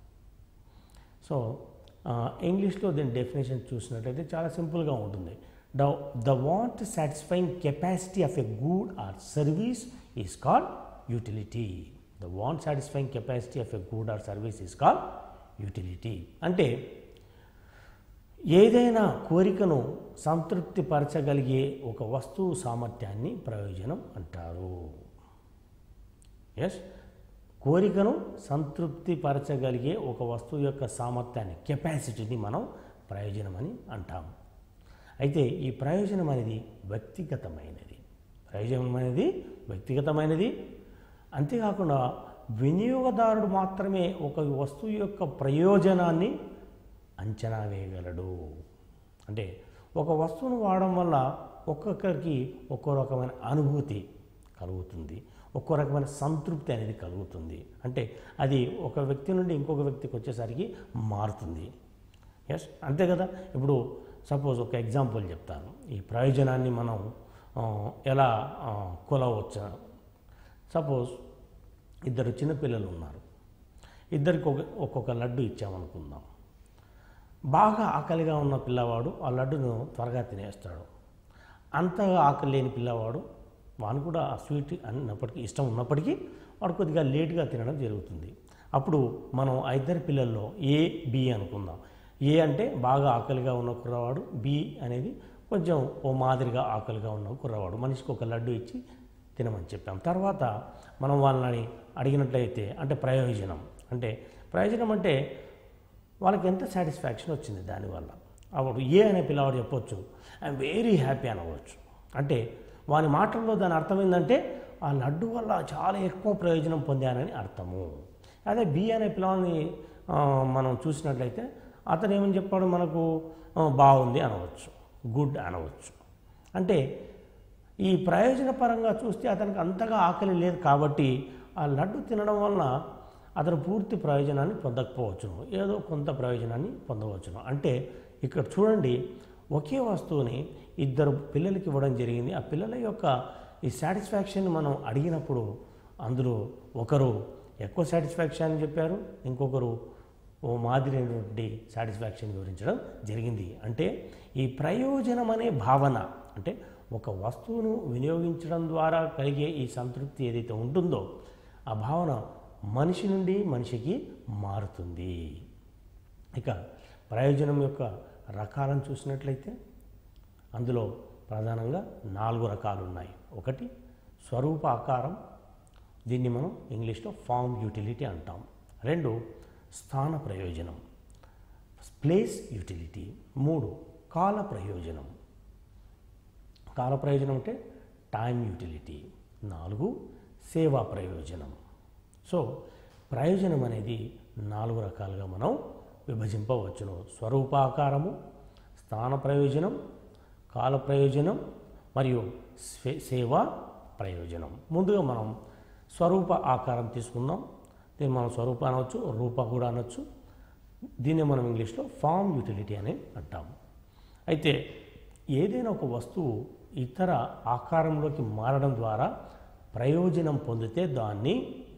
సో ఆ, ఇంగ్లీష్లో దీని డెఫినేషన్ చూసినట్లయితే చాలా సింపుల్గా ఉంటుంది the the want satisfying capacity of a good or service is called utility the want satisfying capacity of a good or service is called utility అంటే ఏదైనా కోరికను సంతృప్తిపరచగలిగే ఒక వస్తువు సామర్థ్యాన్ని ప్రయోజనం అంటారు ఎస్ కోరికను సంతృప్తిపరచగలిగే ఒక వస్తువు యొక్క సామర్థ్యాన్ని కెపాసిటీని మనం ప్రయోజనం అని అంటాం అయితే ఈ ప్రయోజనం అనేది వ్యక్తిగతమైనది ప్రయోజనం అనేది వ్యక్తిగతమైనది అంతేకాకుండా వినియోగదారుడు మాత్రమే ఒక వస్తువు యొక్క ప్రయోజనాన్ని అంచనా వేయగలడు అంటే ఒక వస్తువును వాడడం వల్ల ఒక్కొక్కరికి ఒక్కో రకమైన అనుభూతి కలుగుతుంది ఒక్కో రకమైన సంతృప్తి అనేది కలుగుతుంది అంటే అది ఒక వ్యక్తి నుండి ఇంకొక వ్యక్తికి వచ్చేసరికి మారుతుంది ఎస్ అంతే కదా ఇప్పుడు సపోజ్ ఒక ఎగ్జాంపుల్ చెప్తాను ఈ ప్రయోజనాన్ని మనం ఆ, ఎలా ఆ, కొలవచ్చు సపోజ్ ఇద్దరు చిన్నపిల్లలు ఉన్నారు ఇద్దరికి ఒక ఒక్కొక్క లడ్డు ఇచ్చామనుకుందాం బాగా ఆకలిగా ఉన్న పిల్లవాడు ఆ లడ్డును త్వరగా తినేస్తాడు అంతగా ఆకలి లేని పిల్లవాడు వాను కూడా ఆ స్వీట్ అన్నప్పటికీ ఇష్టం ఉన్నప్పటికీ వాడు కొద్దిగా లేట్గా తినడం జరుగుతుంది అప్పుడు మనం ఆ ఇద్దరి పిల్లల్లో ఏ బి అనుకుందాం ఏ అంటే బాగా ఆకలిగా ఉన్న కుర్రవాడు బి అనేది కొంచెం ఓ మాదిరిగా ఆకలిగా ఉన్న కుర్రవాడు మనిషికి ఒక లడ్డు ఇచ్చి తినమని చెప్పాం తర్వాత మనం వాళ్ళని అడిగినట్లయితే అంటే ప్రయోజనం అంటే ప్రయోజనం అంటే వాళ్ళకి ఎంత సాటిస్ఫాక్షన్ వచ్చింది దానివల్ల అప్పుడు ఏ అనే పిల్లవాడు చెప్పొచ్చు ఐఎమ్ వెరీ హ్యాపీ అనవచ్చు అంటే వాని మాటల్లో దాని అర్థం ఏంటంటే ఆ లడ్డు వల్ల చాలా ఎక్కువ ప్రయోజనం పొందానని అర్థము అదే బి అనే పిల్లవాడిని ఆ, మనం చూసినట్లయితే అతను ఏమని చెప్పాడు మనకు ఆ, బాగుంది అనవచ్చు గుడ్ అనవచ్చు అంటే ఈ ప్రయోజన పరంగా చూస్తే అతనికి అంతగా ఆకలి లేదు కాబట్టి ఆ లడ్డు తినడం వలన అతను పూర్తి ప్రయోజనాన్ని పొందకపోవచ్చును ఏదో కొంత ప్రయోజనాన్ని పొందవచ్చును అంటే ఇక్కడ చూడండి ఒకే వస్తువుని ఇద్దరు పిల్లలకి ఇవ్వడం జరిగింది ఆ పిల్లల యొక్క ఈ సాటిస్ఫాక్షన్ మనం అడిగినప్పుడు అందులో ఒకరు ఎక్కువ సాటిస్ఫాక్షన్ అని చెప్పారు ఇంకొకరు ఓ మాదిరైనటువంటి సాటిస్ఫాక్షన్ వివరించడం జరిగింది అంటే ఈ ప్రయోజనం అనే భావన అంటే ఒక వస్తువును వినియోగించడం ద్వారా కలిగే ఈ సంతృప్తి ఏదైతే ఉంటుందో ఆ భావన మనిషి నుండి మనిషికి మారుతుంది ఇక ప్రయోజనం యొక్క రకాలను చూసినట్లయితే అందులో ప్రధానంగా నాలుగు రకాలు ఉన్నాయి ఒకటి స్వరూప ఆకారం దీన్ని మనం ఇంగ్లీష్లో ఫామ్ యూటిలిటీ అంటాం రెండు స్థాన ప్రయోజనం ప్లేస్ యూటిలిటీ మూడు కాల ప్రయోజనం కాల ప్రయోజనం అంటే టైం యూటిలిటీ నాలుగు సేవా ప్రయోజనం సో ప్రయోజనం అనేది నాలుగు రకాలుగా మనం విభజింపవచ్చును స్వరూపాకారము స్థాన ప్రయోజనం కాల ప్రయోజనం మరియు స్వే సేవా ప్రయోజనం ముందుగా మనం స్వరూప ఆకారం తీసుకుందాం దీన్ని మనం స్వరూప అనవచ్చు రూప కూడా అనొచ్చు దీన్ని మనం ఇంగ్లీష్లో ఫామ్ యూటిలిటీ అని అంటాం అయితే ఏదైనా ఒక వస్తువు ఇతర ఆకారంలోకి మారడం ద్వారా ప్రయోజనం పొందితే దాన్ని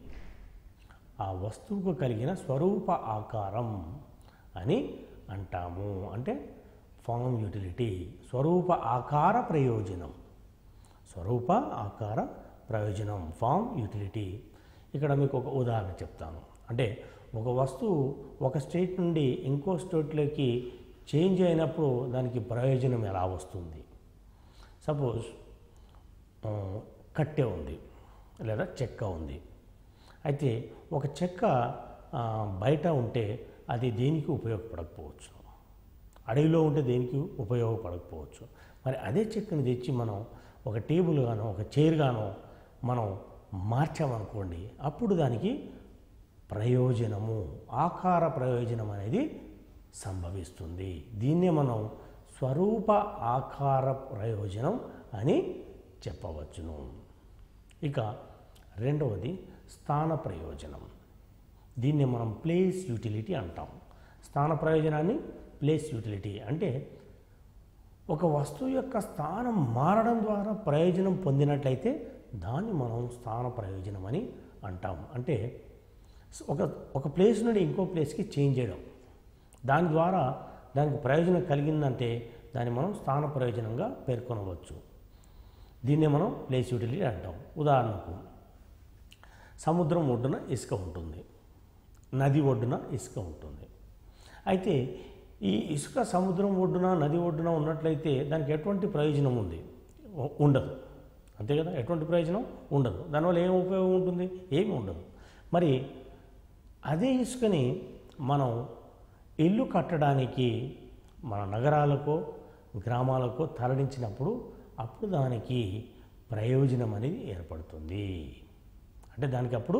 ఆ వస్తువుకు కలిగిన స్వరూప ఆకారం అని అంటాము అంటే ఫామ్ యూటిలిటీ స్వరూప ఆకార ప్రయోజనం స్వరూప ఆకార ప్రయోజనం ఫామ్ యూటిలిటీ ఇక్కడ మీకు ఒక ఉదాహరణ చెప్తాను అంటే ఒక వస్తువు ఒక స్టేట్ నుండి ఇంకో స్టేట్లోకి చేంజ్ అయినప్పుడు దానికి ప్రయోజనం ఎలా వస్తుంది సపోజ్ ఆ, కట్టె ఉంది లేదా చెక్క ఉంది అయితే ఒక చెక్క ఆ, బయట ఉంటే అది దేనికి ఉపయోగపడకపోవచ్చు అడవిలో ఉంటే దేనికి ఉపయోగపడకపోవచ్చు మరి అదే చెక్కని తెచ్చి మనం ఒక టేబుల్ గానో ఒక చైర్ గానో మనం మార్చామనుకోండి అప్పుడు దానికి ప్రయోజనము ఆకార ప్రయోజనం అనేది సంభవిస్తుంది దీన్నే మనం స్వరూప ఆకార ప్రయోజనం అని చెప్పవచ్చును ఇక రెండవది స్థాన ప్రయోజనం దీన్ని మనం ప్లేస్ యూటిలిటీ అంటాం స్థాన ప్రయోజనాన్ని ప్లేస్ యూటిలిటీ అంటే ఒక వస్తువు యొక్క స్థానం మారడం ద్వారా ప్రయోజనం పొందినట్లయితే దాన్ని మనం స్థాన ప్రయోజనం అని అంటాం అంటే ఒక ఒక ప్లేస్ నుండి ఇంకో ప్లేస్కి చేంజ్ చేయడం దాని ద్వారా దానికి ప్రయోజనం కలిగిందంటే దాన్ని మనం స్థాన ప్రయోజనంగా పేర్కొనవచ్చు దీన్నే మనం ప్లేస్ యూటిలిటీ అంటాం ఉదాహరణకు సముద్రం ఒడ్డున ఇసుక ఉంటుంది నది ఒడ్డున ఇసుక ఉంటుంది అయితే ఈ ఇసుక సముద్రం ఒడ్డున నది ఒడ్డున ఉన్నట్లయితే దానికి ఎటువంటి ప్రయోజనం ఉంది ఉ- ఉండదు అంతే కదా ఎటువంటి ప్రయోజనం ఉండదు దానివల్ల ఏం ఉపయోగం ఉంటుంది ఏమి ఉండదు మరి అదే ఇసుకని మనం ఇల్లు కట్టడానికి మన నగరాలకో గ్రామాలకో తరలించినప్పుడు అప్పుడు దానికి ప్రయోజనం అనేది ఏర్పడుతుంది అంటే దానికి అప్పుడు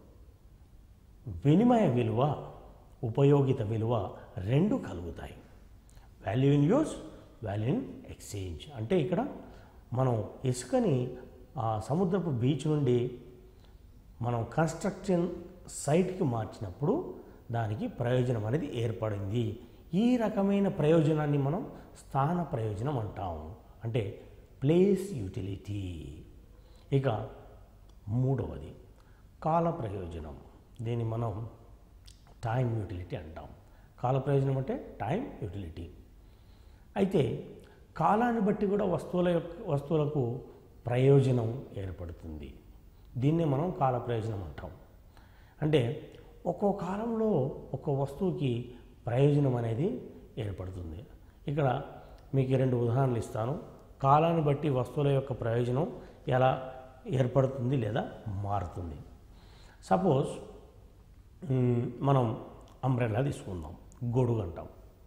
వినిమయ విలువ ఉపయోగిత విలువ రెండు కలుగుతాయి value in use value in exchange అంటే ఇక్కడ మనం ఇసుకని ఆ సముద్రపు బీచ్ నుండి మనం కన్స్ట్రక్షన్ సైట్కి మార్చినప్పుడు దానికి ప్రయోజనం అనేది ఏర్పడింది ఈ రకమైన ప్రయోజనాన్ని మనం స్థాన ప్రయోజనం అంటాం అంటే ప్లేస్ యూటిలిటీ ఇక మూడవది కాల ప్రయోజనం దీన్ని మనం టైం యూటిలిటీ అంటాం కాల ప్రయోజనం అంటే టైం యూటిలిటీ అయితే కాలాన్ని బట్టి కూడా వస్తువుల యొక్క వస్తువులకు ప్రయోజనం ఏర్పడుతుంది దీన్నే మనం కాల ప్రయోజనం అంటాం అంటే ఒక్కో కాలంలో ఒక్కో వస్తువుకి ప్రయోజనం అనేది ఏర్పడుతుంది ఇక్కడ మీకు రెండు ఉదాహరణలు ఇస్తాను కాలాన్ని బట్టి వస్తువుల యొక్క ప్రయోజనం ఎలా ఏర్పడుతుంది లేదా మారుతుంది సపోజ్ మ్, మనం అంబ్రెల్లా తీసుకుందాం గొడుగు అంటాం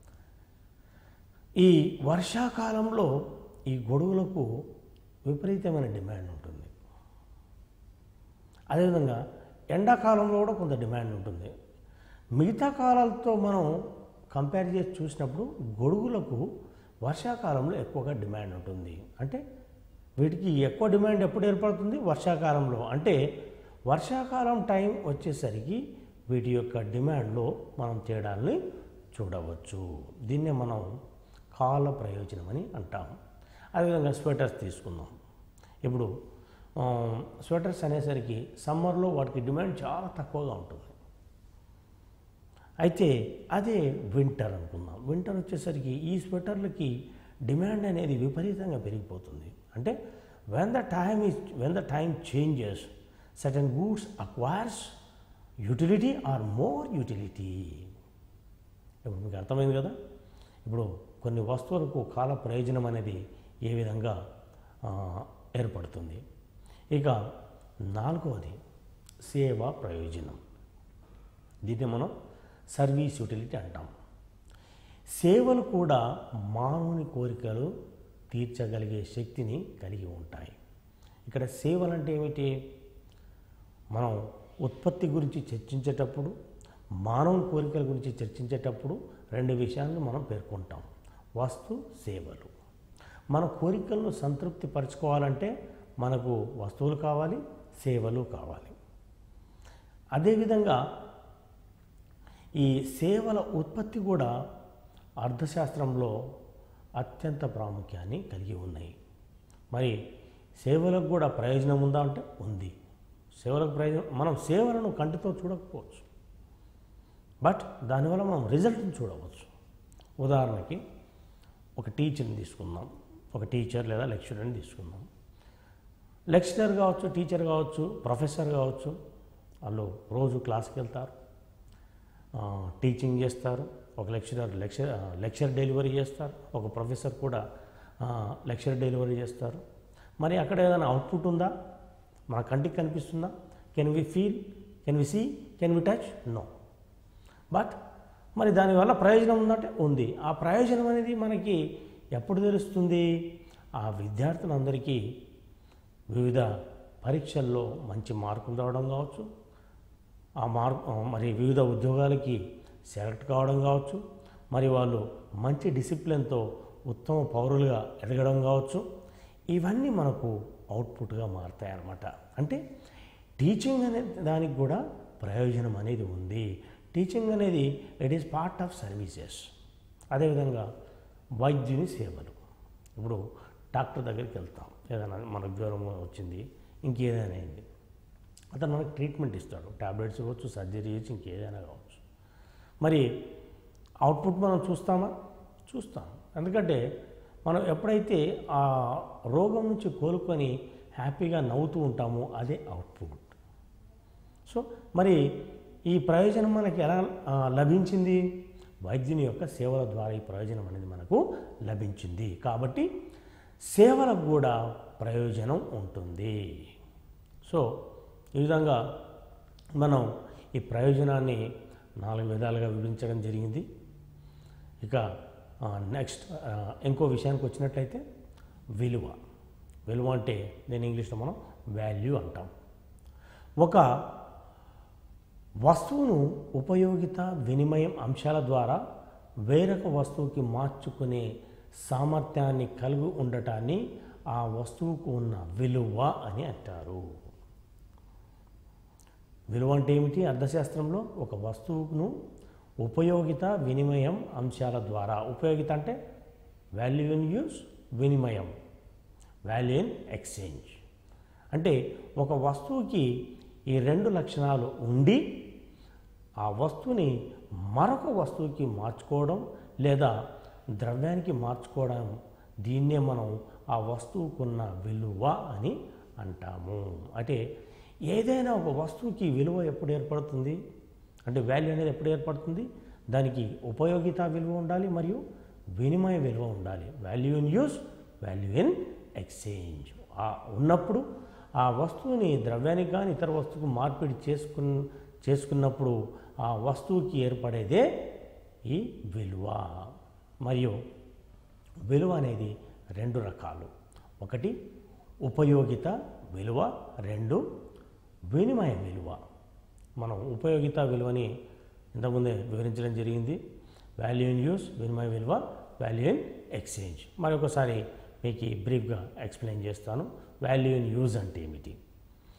ఈ వర్షాకాలంలో ఈ గొడుగులకు విపరీతమైన డిమాండ్ ఉంటుంది అదేవిధంగా ఎండాకాలంలో కూడా కొంత డిమాండ్ ఉంటుంది మిగతా కాలాలతో మనం కంపేర్ చేసి చూసినప్పుడు గొడుగులకు వర్షాకాలంలో ఎక్కువగా డిమాండ్ ఉంటుంది అంటే వీటికి ఎక్కువ డిమాండ్ ఎప్పుడు ఏర్పడుతుంది వర్షాకాలంలో అంటే వర్షాకాలం టైం వచ్చేసరికి వీటి యొక్క డిమాండ్లో మనం తేడాల్ని చూడవచ్చు దీన్నే మనం కాల ప్రయోజనం అని అంటాం అదేవిధంగా స్వెటర్స్ తీసుకుందాం ఇప్పుడు ఆ, స్వెటర్స్ అనేసరికి సమ్మర్లో వాటికి డిమాండ్ చాలా తక్కువగా ఉంటుంది అయితే అదే వింటర్ అనుకుందాం వింటర్ వచ్చేసరికి ఈ స్వెటర్లకి డిమాండ్ అనేది విపరీతంగా పెరిగిపోతుంది అంటే when the time is when the time changes certain goods acquires utility or more utility ఇప్పుడు మీకు అర్థమైంది కదా ఇప్పుడు కొన్ని వస్తువులకు కాల ప్రయోజనం అనేది ఏ విధంగా ఆ, ఏర్పడుతుంది ఇక నాలుగవది సేవా ప్రయోజనం దీన్ని మనం సర్వీస్ యూటిలిటీ అంటాం సేవలు కూడా మానవుని కోరికలు తీర్చగలిగే శక్తిని కలిగి ఉంటాయి ఇక్కడ సేవలు అంటే ఏమిటి మనం ఉత్పత్తి గురించి చర్చించేటప్పుడు మానవుని కోరికల గురించి చర్చించేటప్పుడు రెండు విషయాలను మనం పేర్కొంటాం వస్తు సేవలు మన కోరికలను సంతృప్తి పరచుకోవాలంటే మనకు వస్తువులు కావాలి సేవలు కావాలి అదేవిధంగా ఈ సేవల ఉత్పత్తి కూడా అర్థశాస్త్రంలో అత్యంత ప్రాముఖ్యాన్ని కలిగి ఉన్నాయి మరి సేవలకు కూడా ప్రయోజనం ఉందా అంటే ఉంది సేవలకు ప్రయోజనం మనం సేవలను కంటితో చూడకపోవచ్చు బట్ దానివల్ల మనం రిజల్ట్ని చూడవచ్చు ఉదాహరణకి ఒక టీచర్ని తీసుకుందాం ఒక టీచర్ లేదా లెక్చరర్ని తీసుకుందాం లెక్చరర్ కావచ్చు టీచర్ కావచ్చు ప్రొఫెసర్ కావచ్చు వాళ్ళు రోజు క్లాస్కి వెళ్తారు ఆ, టీచింగ్ చేస్తారు ఒక లెక్చరర్ లెక్చర్ ఆ, లెక్చర్ డెలివరీ చేస్తారు ఒక ప్రొఫెసర్ కూడా ఆ, లెక్చర్ డెలివరీ చేస్తారు మరి అక్కడ ఏదైనా అవుట్పుట్ ఉందా మన కంటికి కనిపిస్తుందా can we feel can we see can we touch no but మరి దానివల్ల ప్రయోజనం ఉందంటే ఉంది ఆ ప్రయోజనం అనేది మనకి ఎప్పుడు తెలుస్తుంది ఆ విద్యార్థులందరికీ వివిధ పరీక్షల్లో మంచి మార్కులు రావడం కావచ్చు ఆ మార్క్ మరి వివిధ ఉద్యోగాలకి సెలెక్ట్ కావడం కావచ్చు మరి వాళ్ళు మంచి డిసిప్లిన్తో ఉత్తమ పౌరులుగా ఎదగడం కావచ్చు ఇవన్నీ మనకు అవుట్పుట్గా మారుతాయి అన్నమాట అంటే టీచింగ్ అనే దానికి కూడా ప్రయోజనం అనేది ఉంది టీచింగ్ అనేది it is part of services అదేవిధంగా వైద్యుని సేవలు ఇప్పుడు డాక్టర్ దగ్గరికి వెళ్తాం ఏదైనా మనకు జ్వరం వచ్చింది ఇంకేదైనా అయింది అతను మనకు ట్రీట్మెంట్ ఇస్తాడు ట్యాబ్లెట్స్ ఇవ్వచ్చు సర్జరీ చేయొచ్చు ఇంకేదైనా కావచ్చు మరి అవుట్పుట్ మనం చూస్తామా చూస్తాం ఎందుకంటే మనం ఎప్పుడైతే ఆ రోగం నుంచి కోలుకొని హ్యాపీగా నవ్వుతూ ఉంటామో అదే అవుట్పుట్ సో మరి ఈ ప్రయోజనం మనకి ఎలా ఆ, లభించింది వైద్యుని యొక్క సేవల ద్వారా ఈ ప్రయోజనం అనేది మనకు లభించింది కాబట్టి సేవలకు కూడా ప్రయోజనం ఉంటుంది సో ఈ విధంగా మనం ఈ ప్రయోజనాన్ని నాలుగు విధాలుగా వివరించడం జరిగింది ఇక నెక్స్ట్ ఇంకో విషయానికి వచ్చినట్లయితే విలువ విలువ అంటే నేను ఇంగ్లీష్లో మనం వాల్యూ అంటాం ఒక వస్తువును ఉపయోగిత వినిమయం అంశాల ద్వారా వేరొక వస్తువుకి మార్చుకునే సామర్థ్యాన్ని కలిగి ఉండటాన్ని ఆ వస్తువుకు ఉన్న విలువ అని అంటారు విలువ అంటే ఏమిటి అర్థశాస్త్రంలో ఒక వస్తువును ఉపయోగిత వినిమయం అంశాల ద్వారా ఉపయోగిత అంటే వాల్యూ ఇన్ యూస్ వినిమయం వాల్యూ ఇన్ ఎక్స్చేంజ్ అంటే ఒక వస్తువుకి ఈ రెండు లక్షణాలు ఉండి ఆ వస్తువుని మరొక వస్తువుకి మార్చుకోవడం లేదా ద్రవ్యానికి మార్చుకోవడం దీన్నే మనం ఆ వస్తువుకున్న విలువ అని అంటాము అంటే ఏదైనా ఒక వస్తువుకి విలువ ఎప్పుడు ఏర్పడుతుంది అంటే వాల్యూ అనేది ఎప్పుడు ఏర్పడుతుంది దానికి ఉపయోగిత విలువ ఉండాలి మరియు వినిమయ విలువ ఉండాలి value in use value in exchange ఆ ఉన్నప్పుడు ఆ వస్తువుని ద్రవ్యానికి కానీ ఇతర వస్తువుకు మార్పిడి చేసుకున్న చేసుకున్నప్పుడు ఆ వస్తువుకి ఏర్పడేదే ఈ విలువ మరియు విలువ అనేది రెండు రకాలు ఒకటి ఉపయోగిత విలువ రెండు వినిమయ విలువ మనం ఉపయోగిత విలువని ఇంతకుముందే వివరించడం జరిగింది వాల్యూ ఇన్ యూస్ వినిమయ విలువ వాల్యూ ఇన్ ఎక్స్చేంజ్ మరొకసారి మీకు బ్రీఫ్గా ఎక్స్ప్లెయిన్ చేస్తాను వాల్యూ ఇన్ యూజ్ అంటే ఏమిటి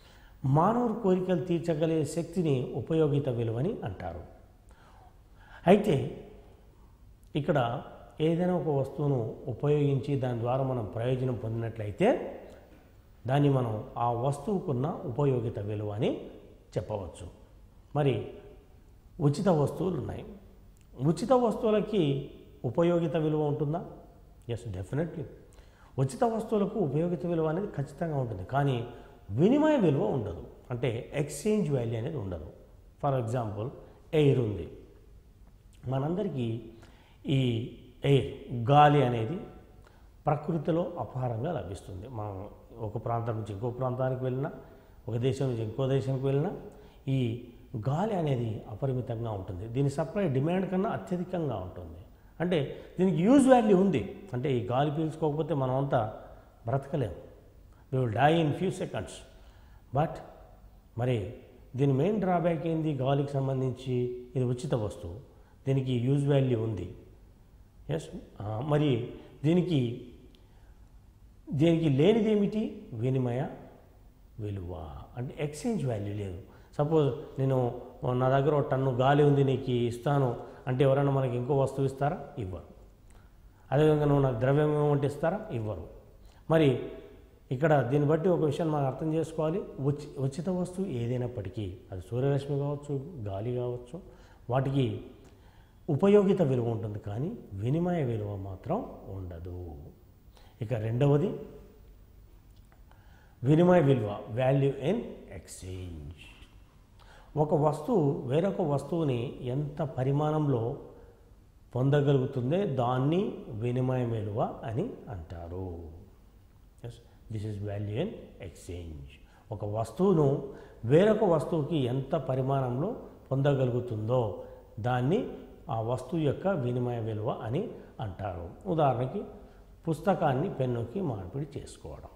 మానవుడి కోరికలు తీర్చగలిగే శక్తిని ఉపయోగిత విలువని అంటారు అయితే ఇక్కడ ఏదైనా ఒక వస్తువును ఉపయోగించి దాని ద్వారా మనం ప్రయోజనం పొందినట్లయితే దాన్ని మనం ఆ వస్తువుకున్న ఉపయోగిత విలువ అని చెప్పవచ్చు మరి ఉచిత వస్తువులు ఉన్నాయి ఉచిత వస్తువులకి ఉపయోగిత విలువ ఉంటుందా ఎస్ డెఫినెట్లీ ఉచిత వస్తువులకు ఉపయోగిత విలువ అనేది ఖచ్చితంగా ఉంటుంది కానీ వినిమయ విలువ ఉండదు అంటే ఎక్స్చేంజ్ వాల్యూ అనేది ఉండదు ఫర్ ఎగ్జాంపుల్ ఎయిర్ ఉంది మనందరికీ ఈ ఎయిర్ గాలి అనేది ప్రకృతిలో అపారంగా లభిస్తుంది మనం ఒక ప్రాంతం నుంచి ఇంకో ప్రాంతానికి వెళ్ళినా ఒక దేశం నుంచి ఇంకో దేశానికి వెళ్ళినా ఈ గాలి అనేది అపరిమితంగా ఉంటుంది దీని సప్లై డిమాండ్ కన్నా అత్యధికంగా ఉంటుంది అంటే దీనికి యూజ్ వాల్యూ ఉంది అంటే ఈ గాలి పీల్చుకోకపోతే మనం అంతా బ్రతకలేము we will die in few seconds but మరి దీని మెయిన్ డ్రాబ్యాక్ ఏంది గాలికి సంబంధించి ఇది ఉచిత వస్తువు దీనికి యూజ్ వాల్యూ ఉంది ఎస్ మరి దీనికి దీనికి లేనిది ఏమిటి వినిమయ విలువ అంటే ఎక్స్చేంజ్ వాల్యూ లేదు సపోజ్ నేను నా దగ్గర ఒక టన్ను గాలి ఉంది నీకు ఇస్తాను అంటే ఎవరైనా మనకి ఇంకో వస్తువు ఇస్తారా ఇవ్వరు అదేవిధంగా నువ్వు నాకు ద్రవ్యం ఏమంటే ఇస్తారా ఇవ్వరు మరి ఇక్కడ దీన్ని బట్టి ఒక విషయం మనం అర్థం చేసుకోవాలి ఉచి ఉచిత వస్తువు ఏదైనప్పటికీ అది సూర్యరశ్మి కావచ్చు గాలి కావచ్చు వాటికి ఉపయోగిత విలువ ఉంటుంది కానీ వినిమయ విలువ మాత్రం ఉండదు ఇక రెండవది వినిమయ విలువ వాల్యూ ఇన్ ఎక్స్చేంజ్ ఒక వస్తువు వేరొక వస్తువుని ఎంత పరిమాణంలో పొందగలుగుతుందే దాన్ని వినిమయ విలువ అని అంటారు yes this is value in exchange ఒక వస్తువును వేరొక వస్తువుకి ఎంత పరిమాణంలో పొందగలుగుతుందో దాన్ని ఆ వస్తువు యొక్క వినిమయ విలువ అని అంటారు ఉదాహరణకి పుస్తకాన్ని పెన్నుకి మార్పిడి చేసుకోవడం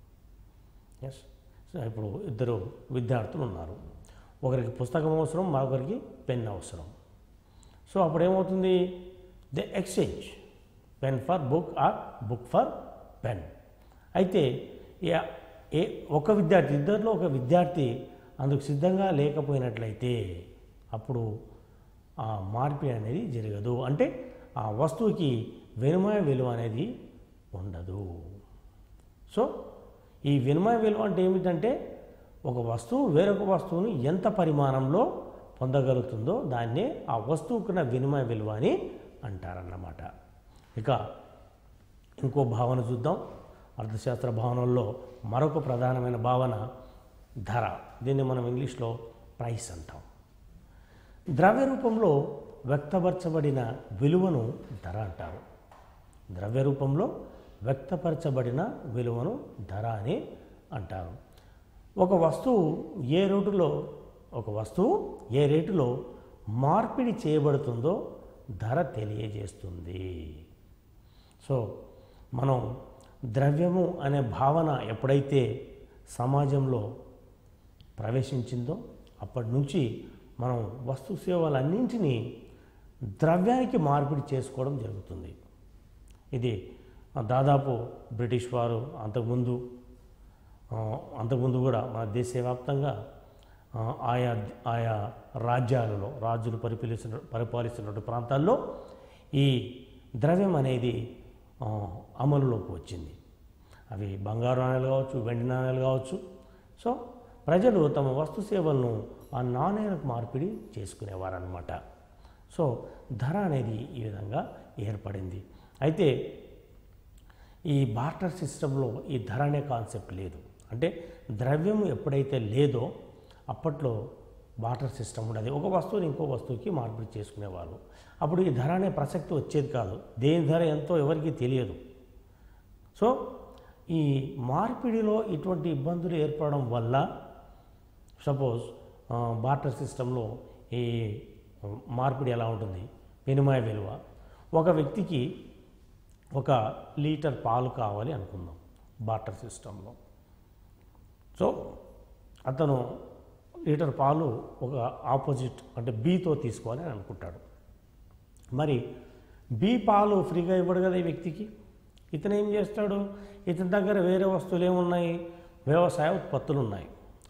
ఎస్ సో ఇప్పుడు ఇద్దరు విద్యార్థులు ఉన్నారు ఒకరికి పుస్తకం అవసరం మరొకరికి పెన్ అవసరం సో అప్పుడు ఏమవుతుంది the exchange pen for book or book for pen అయితే ఏ- ఏ ఒక విద్యార్థి ఇద్దరిలో ఒక విద్యార్థి అందుకు సిద్ధంగా లేకపోయినట్లయితే అప్పుడు ఆ మార్పిడి అనేది జరగదు అంటే ఆ వస్తువుకి వినిమయ విలువ అనేది ఉండదు సో ఈ వినిమయ విలువ అంటే ఏమిటంటే ఒక వస్తువు వేరొక వస్తువుని ఎంత పరిమాణంలో పొందగలుగుతుందో దాన్నే ఆ వస్తువుకున్న వినిమయ విలువ అని అంటారన్నమాట ఇక ఇంకో భావన చూద్దాం అర్థశాస్త్ర భావనల్లో మరొక ప్రధానమైన భావన ధర దీన్ని మనం ఇంగ్లీష్లో ప్రైస్ అంటాం ద్రవ్య రూపంలో వ్యక్తపరచబడిన విలువను ధర అంటారు ద్రవ్య రూపంలో వ్యక్తపరచబడిన విలువను ధర అని అంటారు ఒక వస్తువు ఏ రేటులో ఒక వస్తువు ఏ రేటులో మార్పిడి చేయబడుతుందో ధర తెలియజేస్తుంది సో మనం ద్రవ్యము అనే భావన ఎప్పుడైతే సమాజంలో ప్రవేశించిందో అప్పటి నుంచి మనం వస్తు సేవలన్నింటినీ ద్రవ్యానికి మార్పిడి చేసుకోవడం జరుగుతుంది ఇది దాదాపు బ్రిటిష్ వారు అంతకుముందు ఆ, అంతకుముందు కూడా మన దేశవ్యాప్తంగా ఆ, ఆయా ఆయా రాజ్యాలలో రాజులు పరిపాలిస్తున్న పరిపాలిస్తున్న ప్రాంతాల్లో ఈ ద్రవ్యం అనేది ఆ, అమలులోకి వచ్చింది అవి బంగారు నాణ్యాలు కావచ్చు వెండి నాణ్యాలు కావచ్చు సో ప్రజలు తమ వస్తు సేవలను ఆ నాణ్యాలకు మార్పిడి చేసుకునేవారనమాట సో ధర అనేది ఈ విధంగా ఏర్పడింది అయితే ఈ బార్టర్ సిస్టంలో ఈ ధర అనే కాన్సెప్ట్ లేదు అంటే ద్రవ్యం ఎప్పుడైతే లేదో అప్పట్లో బార్టర్ సిస్టమ్ ఉండేది ఒక వస్తువుని ఇంకో వస్తువుకి మార్పిడి చేసుకునేవాళ్ళు అప్పుడు ఈ ధర అనే ప్రసక్తి వచ్చేది కాదు దేని ధర ఎంతో ఎవరికీ తెలియదు సో ఈ మార్పిడిలో ఇటువంటి ఇబ్బందులు ఏర్పడడం వల్ల సపోజ్ బార్టర్ సిస్టంలో ఈ మార్పిడి ఎలా ఉంటుంది వినిమయ విలువ ఒక వ్యక్తికి ఒక లీటర్ పాలు కావాలి అనుకుందాం బార్టర్ సిస్టంలో సో అతను లీటర్ పాలు ఒక ఆపోజిట్ అంటే బీతో తీసుకోవాలి అని అనుకుంటాడు మరి బి పాలు ఫ్రీగా ఇవ్వడు కదా ఈ వ్యక్తికి ఇతను ఏం చేస్తాడు ఇతని దగ్గర వేరే వస్తువులు ఏమున్నాయి వ్యవసాయ ఉత్పత్తులు ఉన్నాయి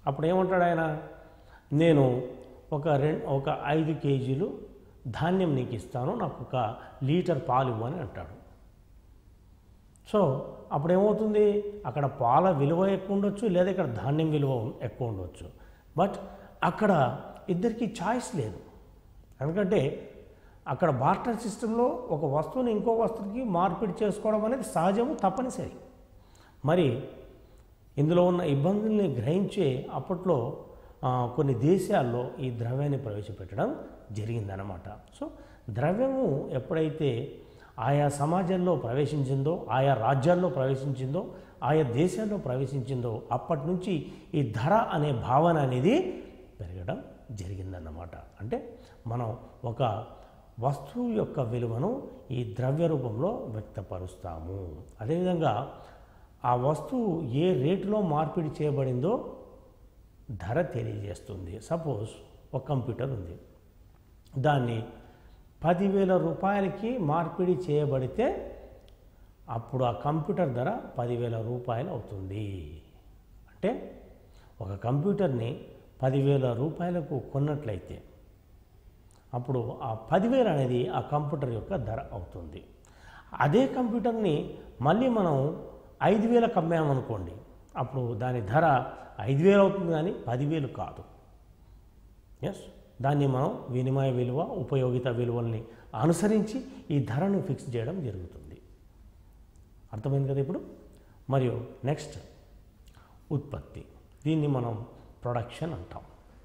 అప్పుడు ఏమంటాడు ఆయన నేను ఒక రెండు ఒక ఐదు కేజీలు ధాన్యం నీకు ఇస్తాను నాకు ఒక లీటర్ పాలు ఇవ్వని అంటాడు సో అప్పుడు ఏమవుతుంది అక్కడ పాల విలువ ఎక్కువ ఉండొచ్చు లేదా ఇక్కడ ధాన్యం విలువ ఎక్కువ ఉండొచ్చు బట్ అక్కడ ఇద్దరికి చాయిస్ లేదు ఎందుకంటే అక్కడ బార్టర్ సిస్టంలో ఒక వస్తువుని ఇంకో వస్తువుకి మార్పిడి చేసుకోవడం అనేది సహజము తప్పనిసరి మరి ఇందులో ఉన్న ఇబ్బందుల్ని గ్రహించే అప్పట్లో ఆ, కొన్ని దేశాల్లో ఈ ద్రవ్యాన్ని ప్రవేశపెట్టడం జరిగిందనమాట సో ద్రవ్యము ఎప్పుడైతే ఆయా సమాజంలో ప్రవేశించిందో ఆయా రాజ్యాల్లో ప్రవేశించిందో ఆయా దేశాల్లో ప్రవేశించిందో అప్పటి నుంచి ఈ ధర అనే భావన అనేది పెరగడం జరిగిందన్నమాట అంటే మనం ఒక వస్తువు యొక్క విలువను ఈ ద్రవ్య రూపంలో వ్యక్తపరుస్తాము అదేవిధంగా ఆ వస్తువు ఏ రేటులో మార్పిడి చేయబడిందో ధర తెలియజేస్తుంది సపోజ్ ఒక కంప్యూటర్ ఉంది దాన్ని పదివేల రూపాయలకి మార్పిడి చేయబడితే అప్పుడు ఆ కంప్యూటర్ ధర పదివేల రూపాయలు అవుతుంది అంటే ఒక కంప్యూటర్ని పదివేల రూపాయలకు కొన్నట్లయితే అప్పుడు ఆ పదివేలు అనేది ఆ కంప్యూటర్ యొక్క ధర అవుతుంది అదే కంప్యూటర్ని మళ్ళీ మనం ఐదు వేలకు అమ్మామనుకోండి అప్పుడు దాని ధర ఐదు వేలు అవుతుంది కానీ పదివేలు కాదు ఎస్ దాన్ని మనం వినిమయ విలువ ఉపయోగిత విలువల్ని అనుసరించి ఈ ధరను ఫిక్స్ చేయడం జరుగుతుంది అర్థమైంది కదా ఇప్పుడు మరియు నెక్స్ట్ ఉత్పత్తి దీన్ని మనం ప్రొడక్షన్ అంటాం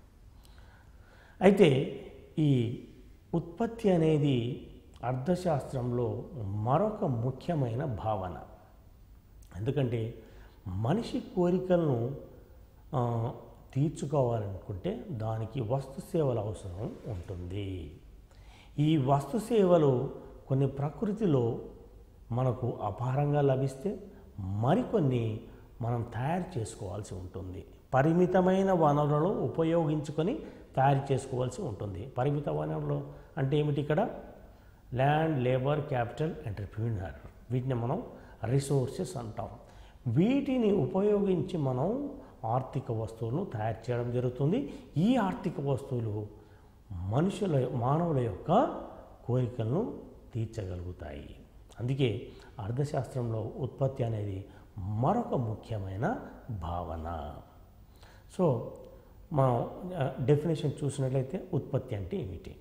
అయితే ఈ ఉత్పత్తి అనేది అర్థశాస్త్రంలో మరొక ముఖ్యమైన భావన ఎందుకంటే మనిషి కోరికలను ఆ, తీర్చుకోవాలనుకుంటే దానికి వస్తు సేవల అవసరం ఉంటుంది ఈ వస్తు సేవలు కొన్ని ప్రకృతిలో మనకు అపారంగా లభిస్తే మరికొన్ని మనం తయారు చేసుకోవాల్సి ఉంటుంది పరిమితమైన వనరులను ఉపయోగించుకొని తయారు చేసుకోవాల్సి ఉంటుంది పరిమిత వనరులు అంటే ఏమిటి ఇక్కడ ల్యాండ్ లేబర్ క్యాపిటల్ ఎంటర్ప్రీనర్ వీటిని మనం రిసోర్సెస్ అంటాం వీటిని ఉపయోగించి మనం ఆర్థిక వస్తువులను తయారు చేయడం జరుగుతుంది ఈ ఆర్థిక వస్తువులు మనుషుల మానవుల యొక్క కోరికలను తీర్చగలుగుతాయి అందుకే అర్థశాస్త్రంలో ఉత్పత్తి అనేది మరొక ముఖ్యమైన భావన సో మనం డెఫినేషన్ చూసినట్లయితే ఉత్పత్తి అంటే ఏమిటి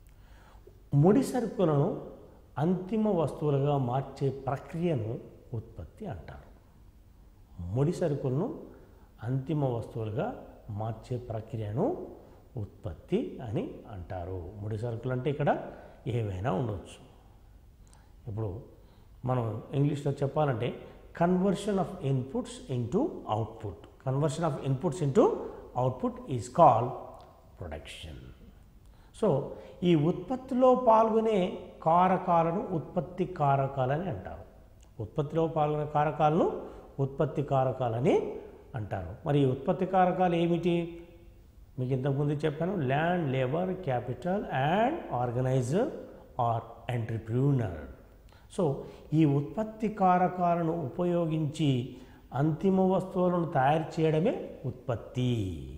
ముడి సరుకులను అంతిమ వస్తువులుగా మార్చే ప్రక్రియను ఉత్పత్తి అంటారు ముడి సరుకులను అంతిమ వస్తువులుగా మార్చే ప్రక్రియను ఉత్పత్తి అని అంటారు ముడి సరుకులు అంటే ఇక్కడ ఏవైనా ఉండవచ్చు ఇప్పుడు మనం ఇంగ్లీష్లో చెప్పాలంటే conversion of inputs into output conversion of inputs into output is call production so ఈ ఉత్పత్తిలో పాల్గొనే కారకాలను ఉత్పత్తి కారకాలని అంటారు ఉత్పత్తిలో పాల్గొనే కారకాలను ఉత్పత్తి కారకాలని అంటారు మరి ఈ ఉత్పత్తి కారకాలు ఏమిటి మీకు ఇంతకుముందు చెప్పాను land labour capital and organiser or entrepreneur so ఈ ఉత్పత్తి కారకాలను ఉపయోగించి అంతిమ వస్తువులను తయారు చేయడమే ఉత్పత్తి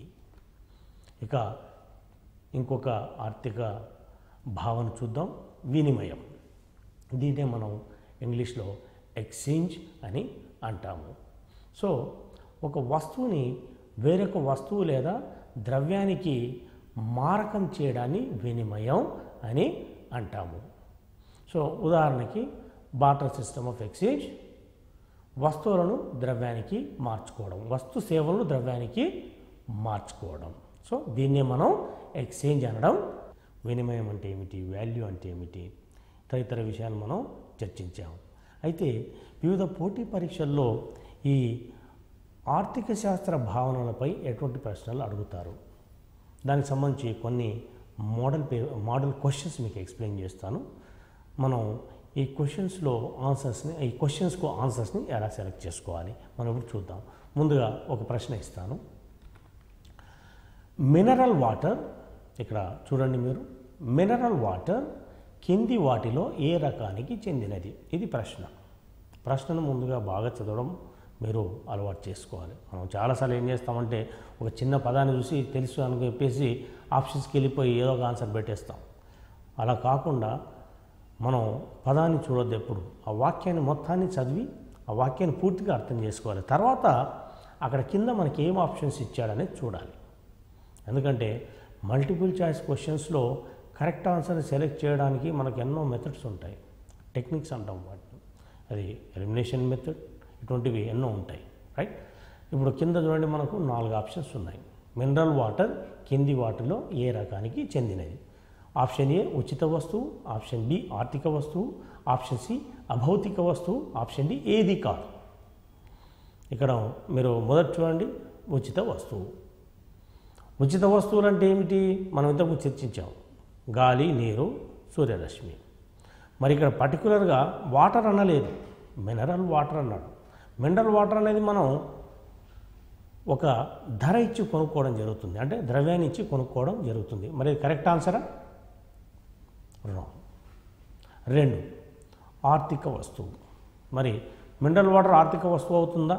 ఇక ఇంకొక ఆర్థిక భావన చూద్దాం వినిమయం దీన్నే మనం ఇంగ్లీష్లో ఎక్స్చేంజ్ అని అంటాము సో ఒక వస్తువుని వేరొక వస్తువు లేదా ద్రవ్యానికి మారకం చేయడాన్ని వినిమయం అని అంటాము సో ఉదాహరణకి బాటర్ సిస్టమ్ ఆఫ్ ఎక్స్చేంజ్ వస్తువులను ద్రవ్యానికి మార్చుకోవడం వస్తు సేవలను ద్రవ్యానికి మార్చుకోవడం సో దీన్నే మనం ఎక్స్చేంజ్ అనడం వినిమయం అంటే ఏమిటి వాల్యూ అంటే ఏమిటి తదితర విషయాలు మనం చర్చించాం అయితే వివిధ పోటీ పరీక్షల్లో ఈ ఆర్థిక శాస్త్ర భావనలపై ఎటువంటి ప్రశ్నలు అడుగుతారు దానికి సంబంధించి కొన్ని మోడల్ పే మోడల్ క్వశ్చన్స్ మీకు ఎక్స్ప్లెయిన్ చేస్తాను మనం ఈ క్వశ్చన్స్లో ఆన్సర్స్ని ఈ క్వశ్చన్స్కు ఆన్సర్స్ని ఎలా సెలెక్ట్ చేసుకోవాలి మనం ఇప్పుడు చూద్దాం ముందుగా ఒక ప్రశ్న ఇస్తాను మినరల్ వాటర్ ఇక్కడ చూడండి మీరు మినరల్ వాటర్ కింది వాటిలో ఏ రకానికి చెందినది ఇది ప్రశ్న ప్రశ్నను ముందుగా బాగా చదవడం మీరు అలవాటు చేసుకోవాలి మనం చాలాసార్లు ఏం చేస్తామంటే ఒక చిన్న పదాన్ని చూసి తెలుసు అని చెప్పేసి ఆప్షన్స్కి వెళ్ళిపోయి ఏదో ఒక ఆన్సర్ పెట్టేస్తాం అలా కాకుండా మనం పదాన్ని చూడొద్దు ఎప్పుడు ఆ వాక్యాన్ని మొత్తాన్ని చదివి ఆ వాక్యాన్ని పూర్తిగా అర్థం చేసుకోవాలి తర్వాత అక్కడ కింద మనకి ఏం ఆప్షన్స్ ఇచ్చాడనేది చూడాలి ఎందుకంటే మల్టిపుల్ చాయిస్ క్వశ్చన్స్లో కరెక్ట్ ఆన్సర్ని సెలెక్ట్ చేయడానికి మనకు ఎన్నో మెథడ్స్ ఉంటాయి టెక్నిక్స్ అంటాం వాటిని అది ఎలిమినేషన్ మెథడ్ ఇటువంటివి ఎన్నో ఉంటాయి రైట్ ఇప్పుడు కింద చూడండి మనకు నాలుగు ఆప్షన్స్ ఉన్నాయి మినరల్ వాటర్ కింది వాటిలో ఏ రకానికి చెందినది ఆప్షన్ ఏ ఉచిత వస్తువు ఆప్షన్ బి ఆర్థిక వస్తువు ఆప్షన్ సి అభౌతిక వస్తువు ఆప్షన్ డి ఏది కాదు ఇక్కడ మీరు మొదట చూడండి ఉచిత వస్తువు ఉచిత వస్తువులు అంటే ఏమిటి మనం ఇంతకు చర్చించాం గాలి నీరు సూర్యరశ్మి మరి ఇక్కడ పర్టికులర్గా వాటర్ అనలేదు మినరల్ వాటర్ అన్నాడు మినరల్ వాటర్ అనేది మనం ఒక ధర ఇచ్చి కొనుక్కోవడం జరుగుతుంది అంటే ద్రవ్యాన్ని ఇచ్చి కొనుక్కోవడం జరుగుతుంది మరి ఇది కరెక్ట్ ఆన్సరా రాంగ్ రెండు ఆర్థిక వస్తువు మరి మినరల్ వాటర్ ఆర్థిక వస్తువు అవుతుందా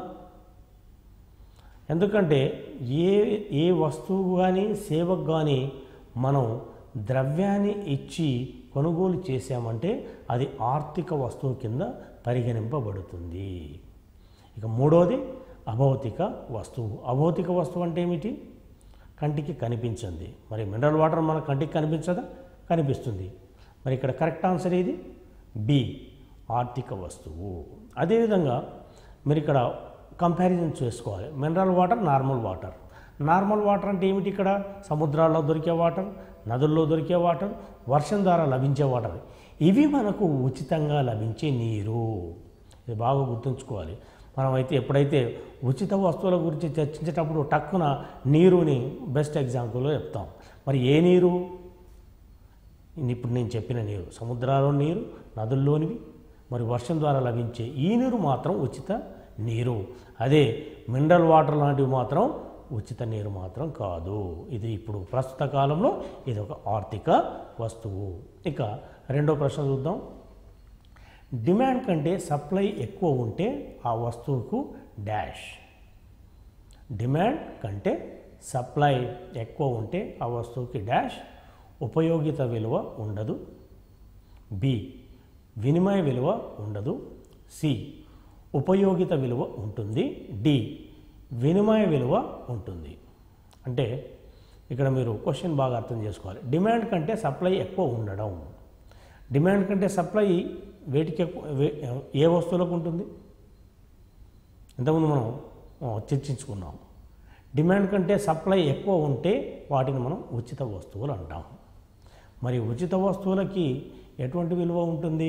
ఎందుకంటే ఏ ఏ వస్తువు కానీ సేవకు కానీ మనం ద్రవ్యాన్ని ఇచ్చి కొనుగోలు చేశామంటే అది ఆర్థిక వస్తువు కింద పరిగణింపబడుతుంది ఇక మూడోది అభౌతిక వస్తువు అభౌతిక వస్తువు అంటే ఏమిటి కంటికి కనిపించింది మరి మినరల్ వాటర్ మన కంటికి కనిపించదా కనిపిస్తుంది మరి ఇక్కడ కరెక్ట్ ఆన్సర్ ఏది బి ఆర్థిక వస్తువు అదేవిధంగా మీరు ఇక్కడ కంపారిజన్ చేసుకోవాలి mineral water normal water normal water అంటే ఏమిటి ఇక్కడ సముద్రాల్లో దొరికే వాటర్ నదుల్లో దొరికే వాటర్ వర్షం ద్వారా లభించే వాటర్ ఇవి మనకు ఉచితంగా లభించే నీరు ఇది బాగా గుర్తుంచుకోవాలి మనమైతే ఎప్పుడైతే ఉచిత వస్తువుల గురించి చర్చించేటప్పుడు టక్కున నీరుని బెస్ట్ ఎగ్జాంపుల్లో చెప్తాం మరి ఏ నీరు ఇప్పుడు నేను చెప్పిన నీరు సముద్రాల్లో నీరు నదుల్లోనివి మరి వర్షం ద్వారా లభించే ఈ నీరు మాత్రం ఉచిత నీరు అదే మినరల్ వాటర్ లాంటివి మాత్రం ఉచిత నీరు మాత్రం కాదు ఇది ఇప్పుడు ప్రస్తుత కాలంలో ఇది ఒక ఆర్థిక వస్తువు ఇక రెండో ప్రశ్న చూద్దాం డిమాండ్ కంటే సప్లై ఎక్కువ ఉంటే ఆ వస్తువుకు డాష్ డిమాండ్ కంటే సప్లై ఎక్కువ ఉంటే ఆ వస్తువుకి డాష్ ఉపయోగిత విలువ ఉండదు బి వినిమయ విలువ ఉండదు సి ఉపయోగిత విలువ ఉంటుంది డి వినిమయ విలువ ఉంటుంది అంటే ఇక్కడ మీరు క్వశ్చన్ బాగా అర్థం చేసుకోవాలి డిమాండ్ కంటే సప్లై ఎక్కువ ఉండడం డిమాండ్ కంటే సప్లై వేటికి ఎక్కువ వే- ఏ వస్తువులకు ఉంటుంది ఇంతకుముందు మనం ఆ, చర్చించుకున్నాం డిమాండ్ కంటే సప్లై ఎక్కువ ఉంటే వాటిని మనం ఉచిత వస్తువులు అంటాం మరి ఉచిత వస్తువులకి ఎటువంటి విలువ ఉంటుంది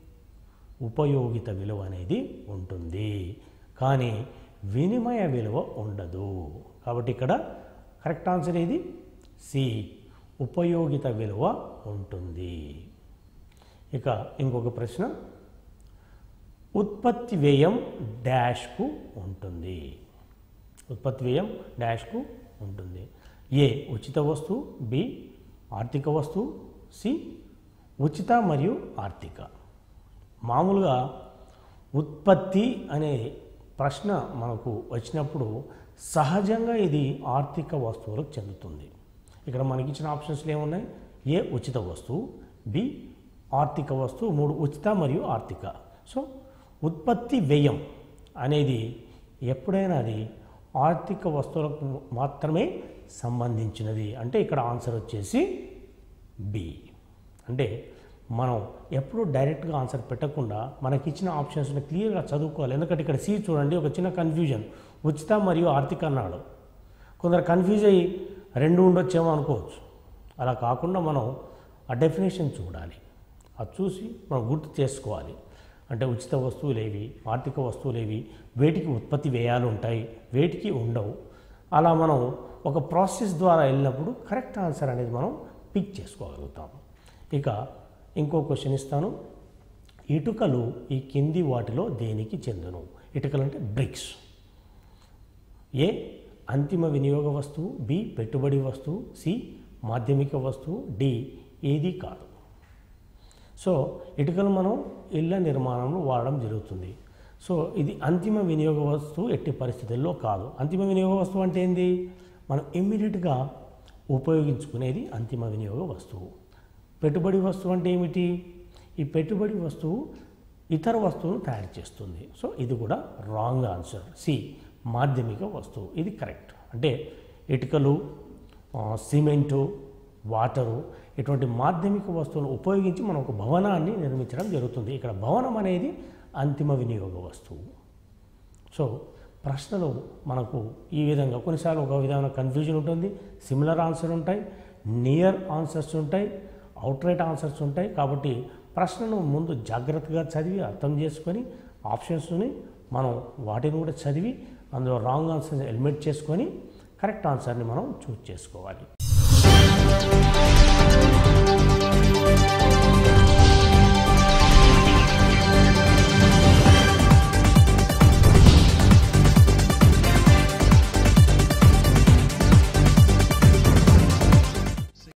ఉపయోగిత విలువ అనేది ఉంటుంది కానీ వినిమయ విలువ ఉండదు కాబట్టి ఇక్కడ కరెక్ట్ ఆన్సర్ ఏది సి ఉపయోగిత విలువ ఉంటుంది ఇక ఇంకొక ప్రశ్న ఉత్పత్తి వ్యయం డాష్కు ఉంటుంది ఉత్పత్తి వ్యయం డాష్కు ఉంటుంది ఏ ఉచిత వస్తువు బి ఆర్థిక వస్తువు సి ఉచిత మరియు ఆర్థిక మామూలుగా ఉత్పత్తి అనే ప్రశ్న మనకు వచ్చినప్పుడు సహజంగా ఇది ఆర్థిక వస్తువులకు చెందుతుంది ఇక్కడ మనకి ఇచ్చిన ఆప్షన్స్లో ఏమున్నాయి ఏ ఉచిత వస్తువు బి ఆర్థిక వస్తువు మూడు ఉచిత మరియు ఆర్థిక సో ఉత్పత్తి వ్యయం అనేది ఎప్పుడైనా అది ఆర్థిక వస్తువులకు మాత్రమే సంబంధించినది అంటే ఇక్కడ ఆన్సర్ వచ్చేసి బి అంటే మనం ఎప్పుడు డైరెక్ట్గా ఆన్సర్ పెట్టకుండా మనకిచ్చిన ఆప్షన్స్ని క్లియర్గా చదువుకోవాలి ఎందుకంటే ఇక్కడ సి చూడండి ఒక చిన్న కన్ఫ్యూజన్ ఉచిత మరియు ఆర్థిక అన్నాడు కొందరు కన్ఫ్యూజ్ అయ్యి రెండు ఉండొచ్చేమో అనుకోవచ్చు అలా కాకుండా మనం ఆ డెఫినేషన్ చూడాలి అది చూసి మనం గుర్తు చేసుకోవాలి అంటే ఉచిత వస్తువులు ఏవి ఆర్థిక వస్తువులు ఏవి వేటికి ఉత్పత్తి వ్యయాలు ఉంటాయి వేటికి ఉండవు అలా మనం ఒక ప్రాసెస్ ద్వారా వెళ్ళినప్పుడు కరెక్ట్ ఆన్సర్ అనేది మనం పిక్ చేసుకోగలుగుతాం ఇక ఇంకో క్వశ్చన్ ఇస్తాను ఇటుకలు ఈ కింది వాటిలో దేనికి చెందును ఇటుకలు అంటే బ్రిక్స్ ఏ అంతిమ వినియోగ వస్తువు బి పెట్టుబడి వస్తువు సి మాధ్యమిక వస్తువు డి ఏది కాదు సో ఇటుకలు మనం ఇళ్ళ నిర్మాణంలో వాడడం జరుగుతుంది సో ఇది అంతిమ వినియోగ వస్తువు ఎట్టి పరిస్థితుల్లో కాదు అంతిమ వినియోగ వస్తువు అంటే ఏంది మనం ఇమ్మీడియట్గా ఉపయోగించుకునేది అంతిమ వినియోగ వస్తువు పెట్టుబడి వస్తువు అంటే ఏమిటి ఈ పెట్టుబడి వస్తువు ఇతర వస్తువును తయారు చేస్తుంది సో ఇది కూడా రాంగ్ ఆన్సర్ సి మాధ్యమిక వస్తువు ఇది కరెక్ట్ అంటే ఇటుకలు ఆ, సిమెంటు వాటరు ఇటువంటి మాధ్యమిక వస్తువులను ఉపయోగించి మనం ఒక భవనాన్ని నిర్మించడం జరుగుతుంది ఇక్కడ భవనం అనేది అంతిమ వినియోగ వస్తువు సో ప్రశ్నలు మనకు ఈ విధంగా కొన్నిసార్లు ఒక విధమైన కన్ఫ్యూజన్ ఉంటుంది సిమిలర్ ఆన్సర్ ఉంటాయి నియర్ ఆన్సర్స్ ఉంటాయి అవుట్ రైట్ ఆన్సర్స్ ఉంటాయి కాబట్టి ప్రశ్నను ముందు జాగ్రత్తగా చదివి అర్థం చేసుకొని ఆప్షన్స్ని మనం వాటిని కూడా చదివి అందులో రాంగ్ ఆన్సర్ని ఎలిమినేట్ చేసుకొని కరెక్ట్ ఆన్సర్ని మనం చూస్ చేసుకోవాలి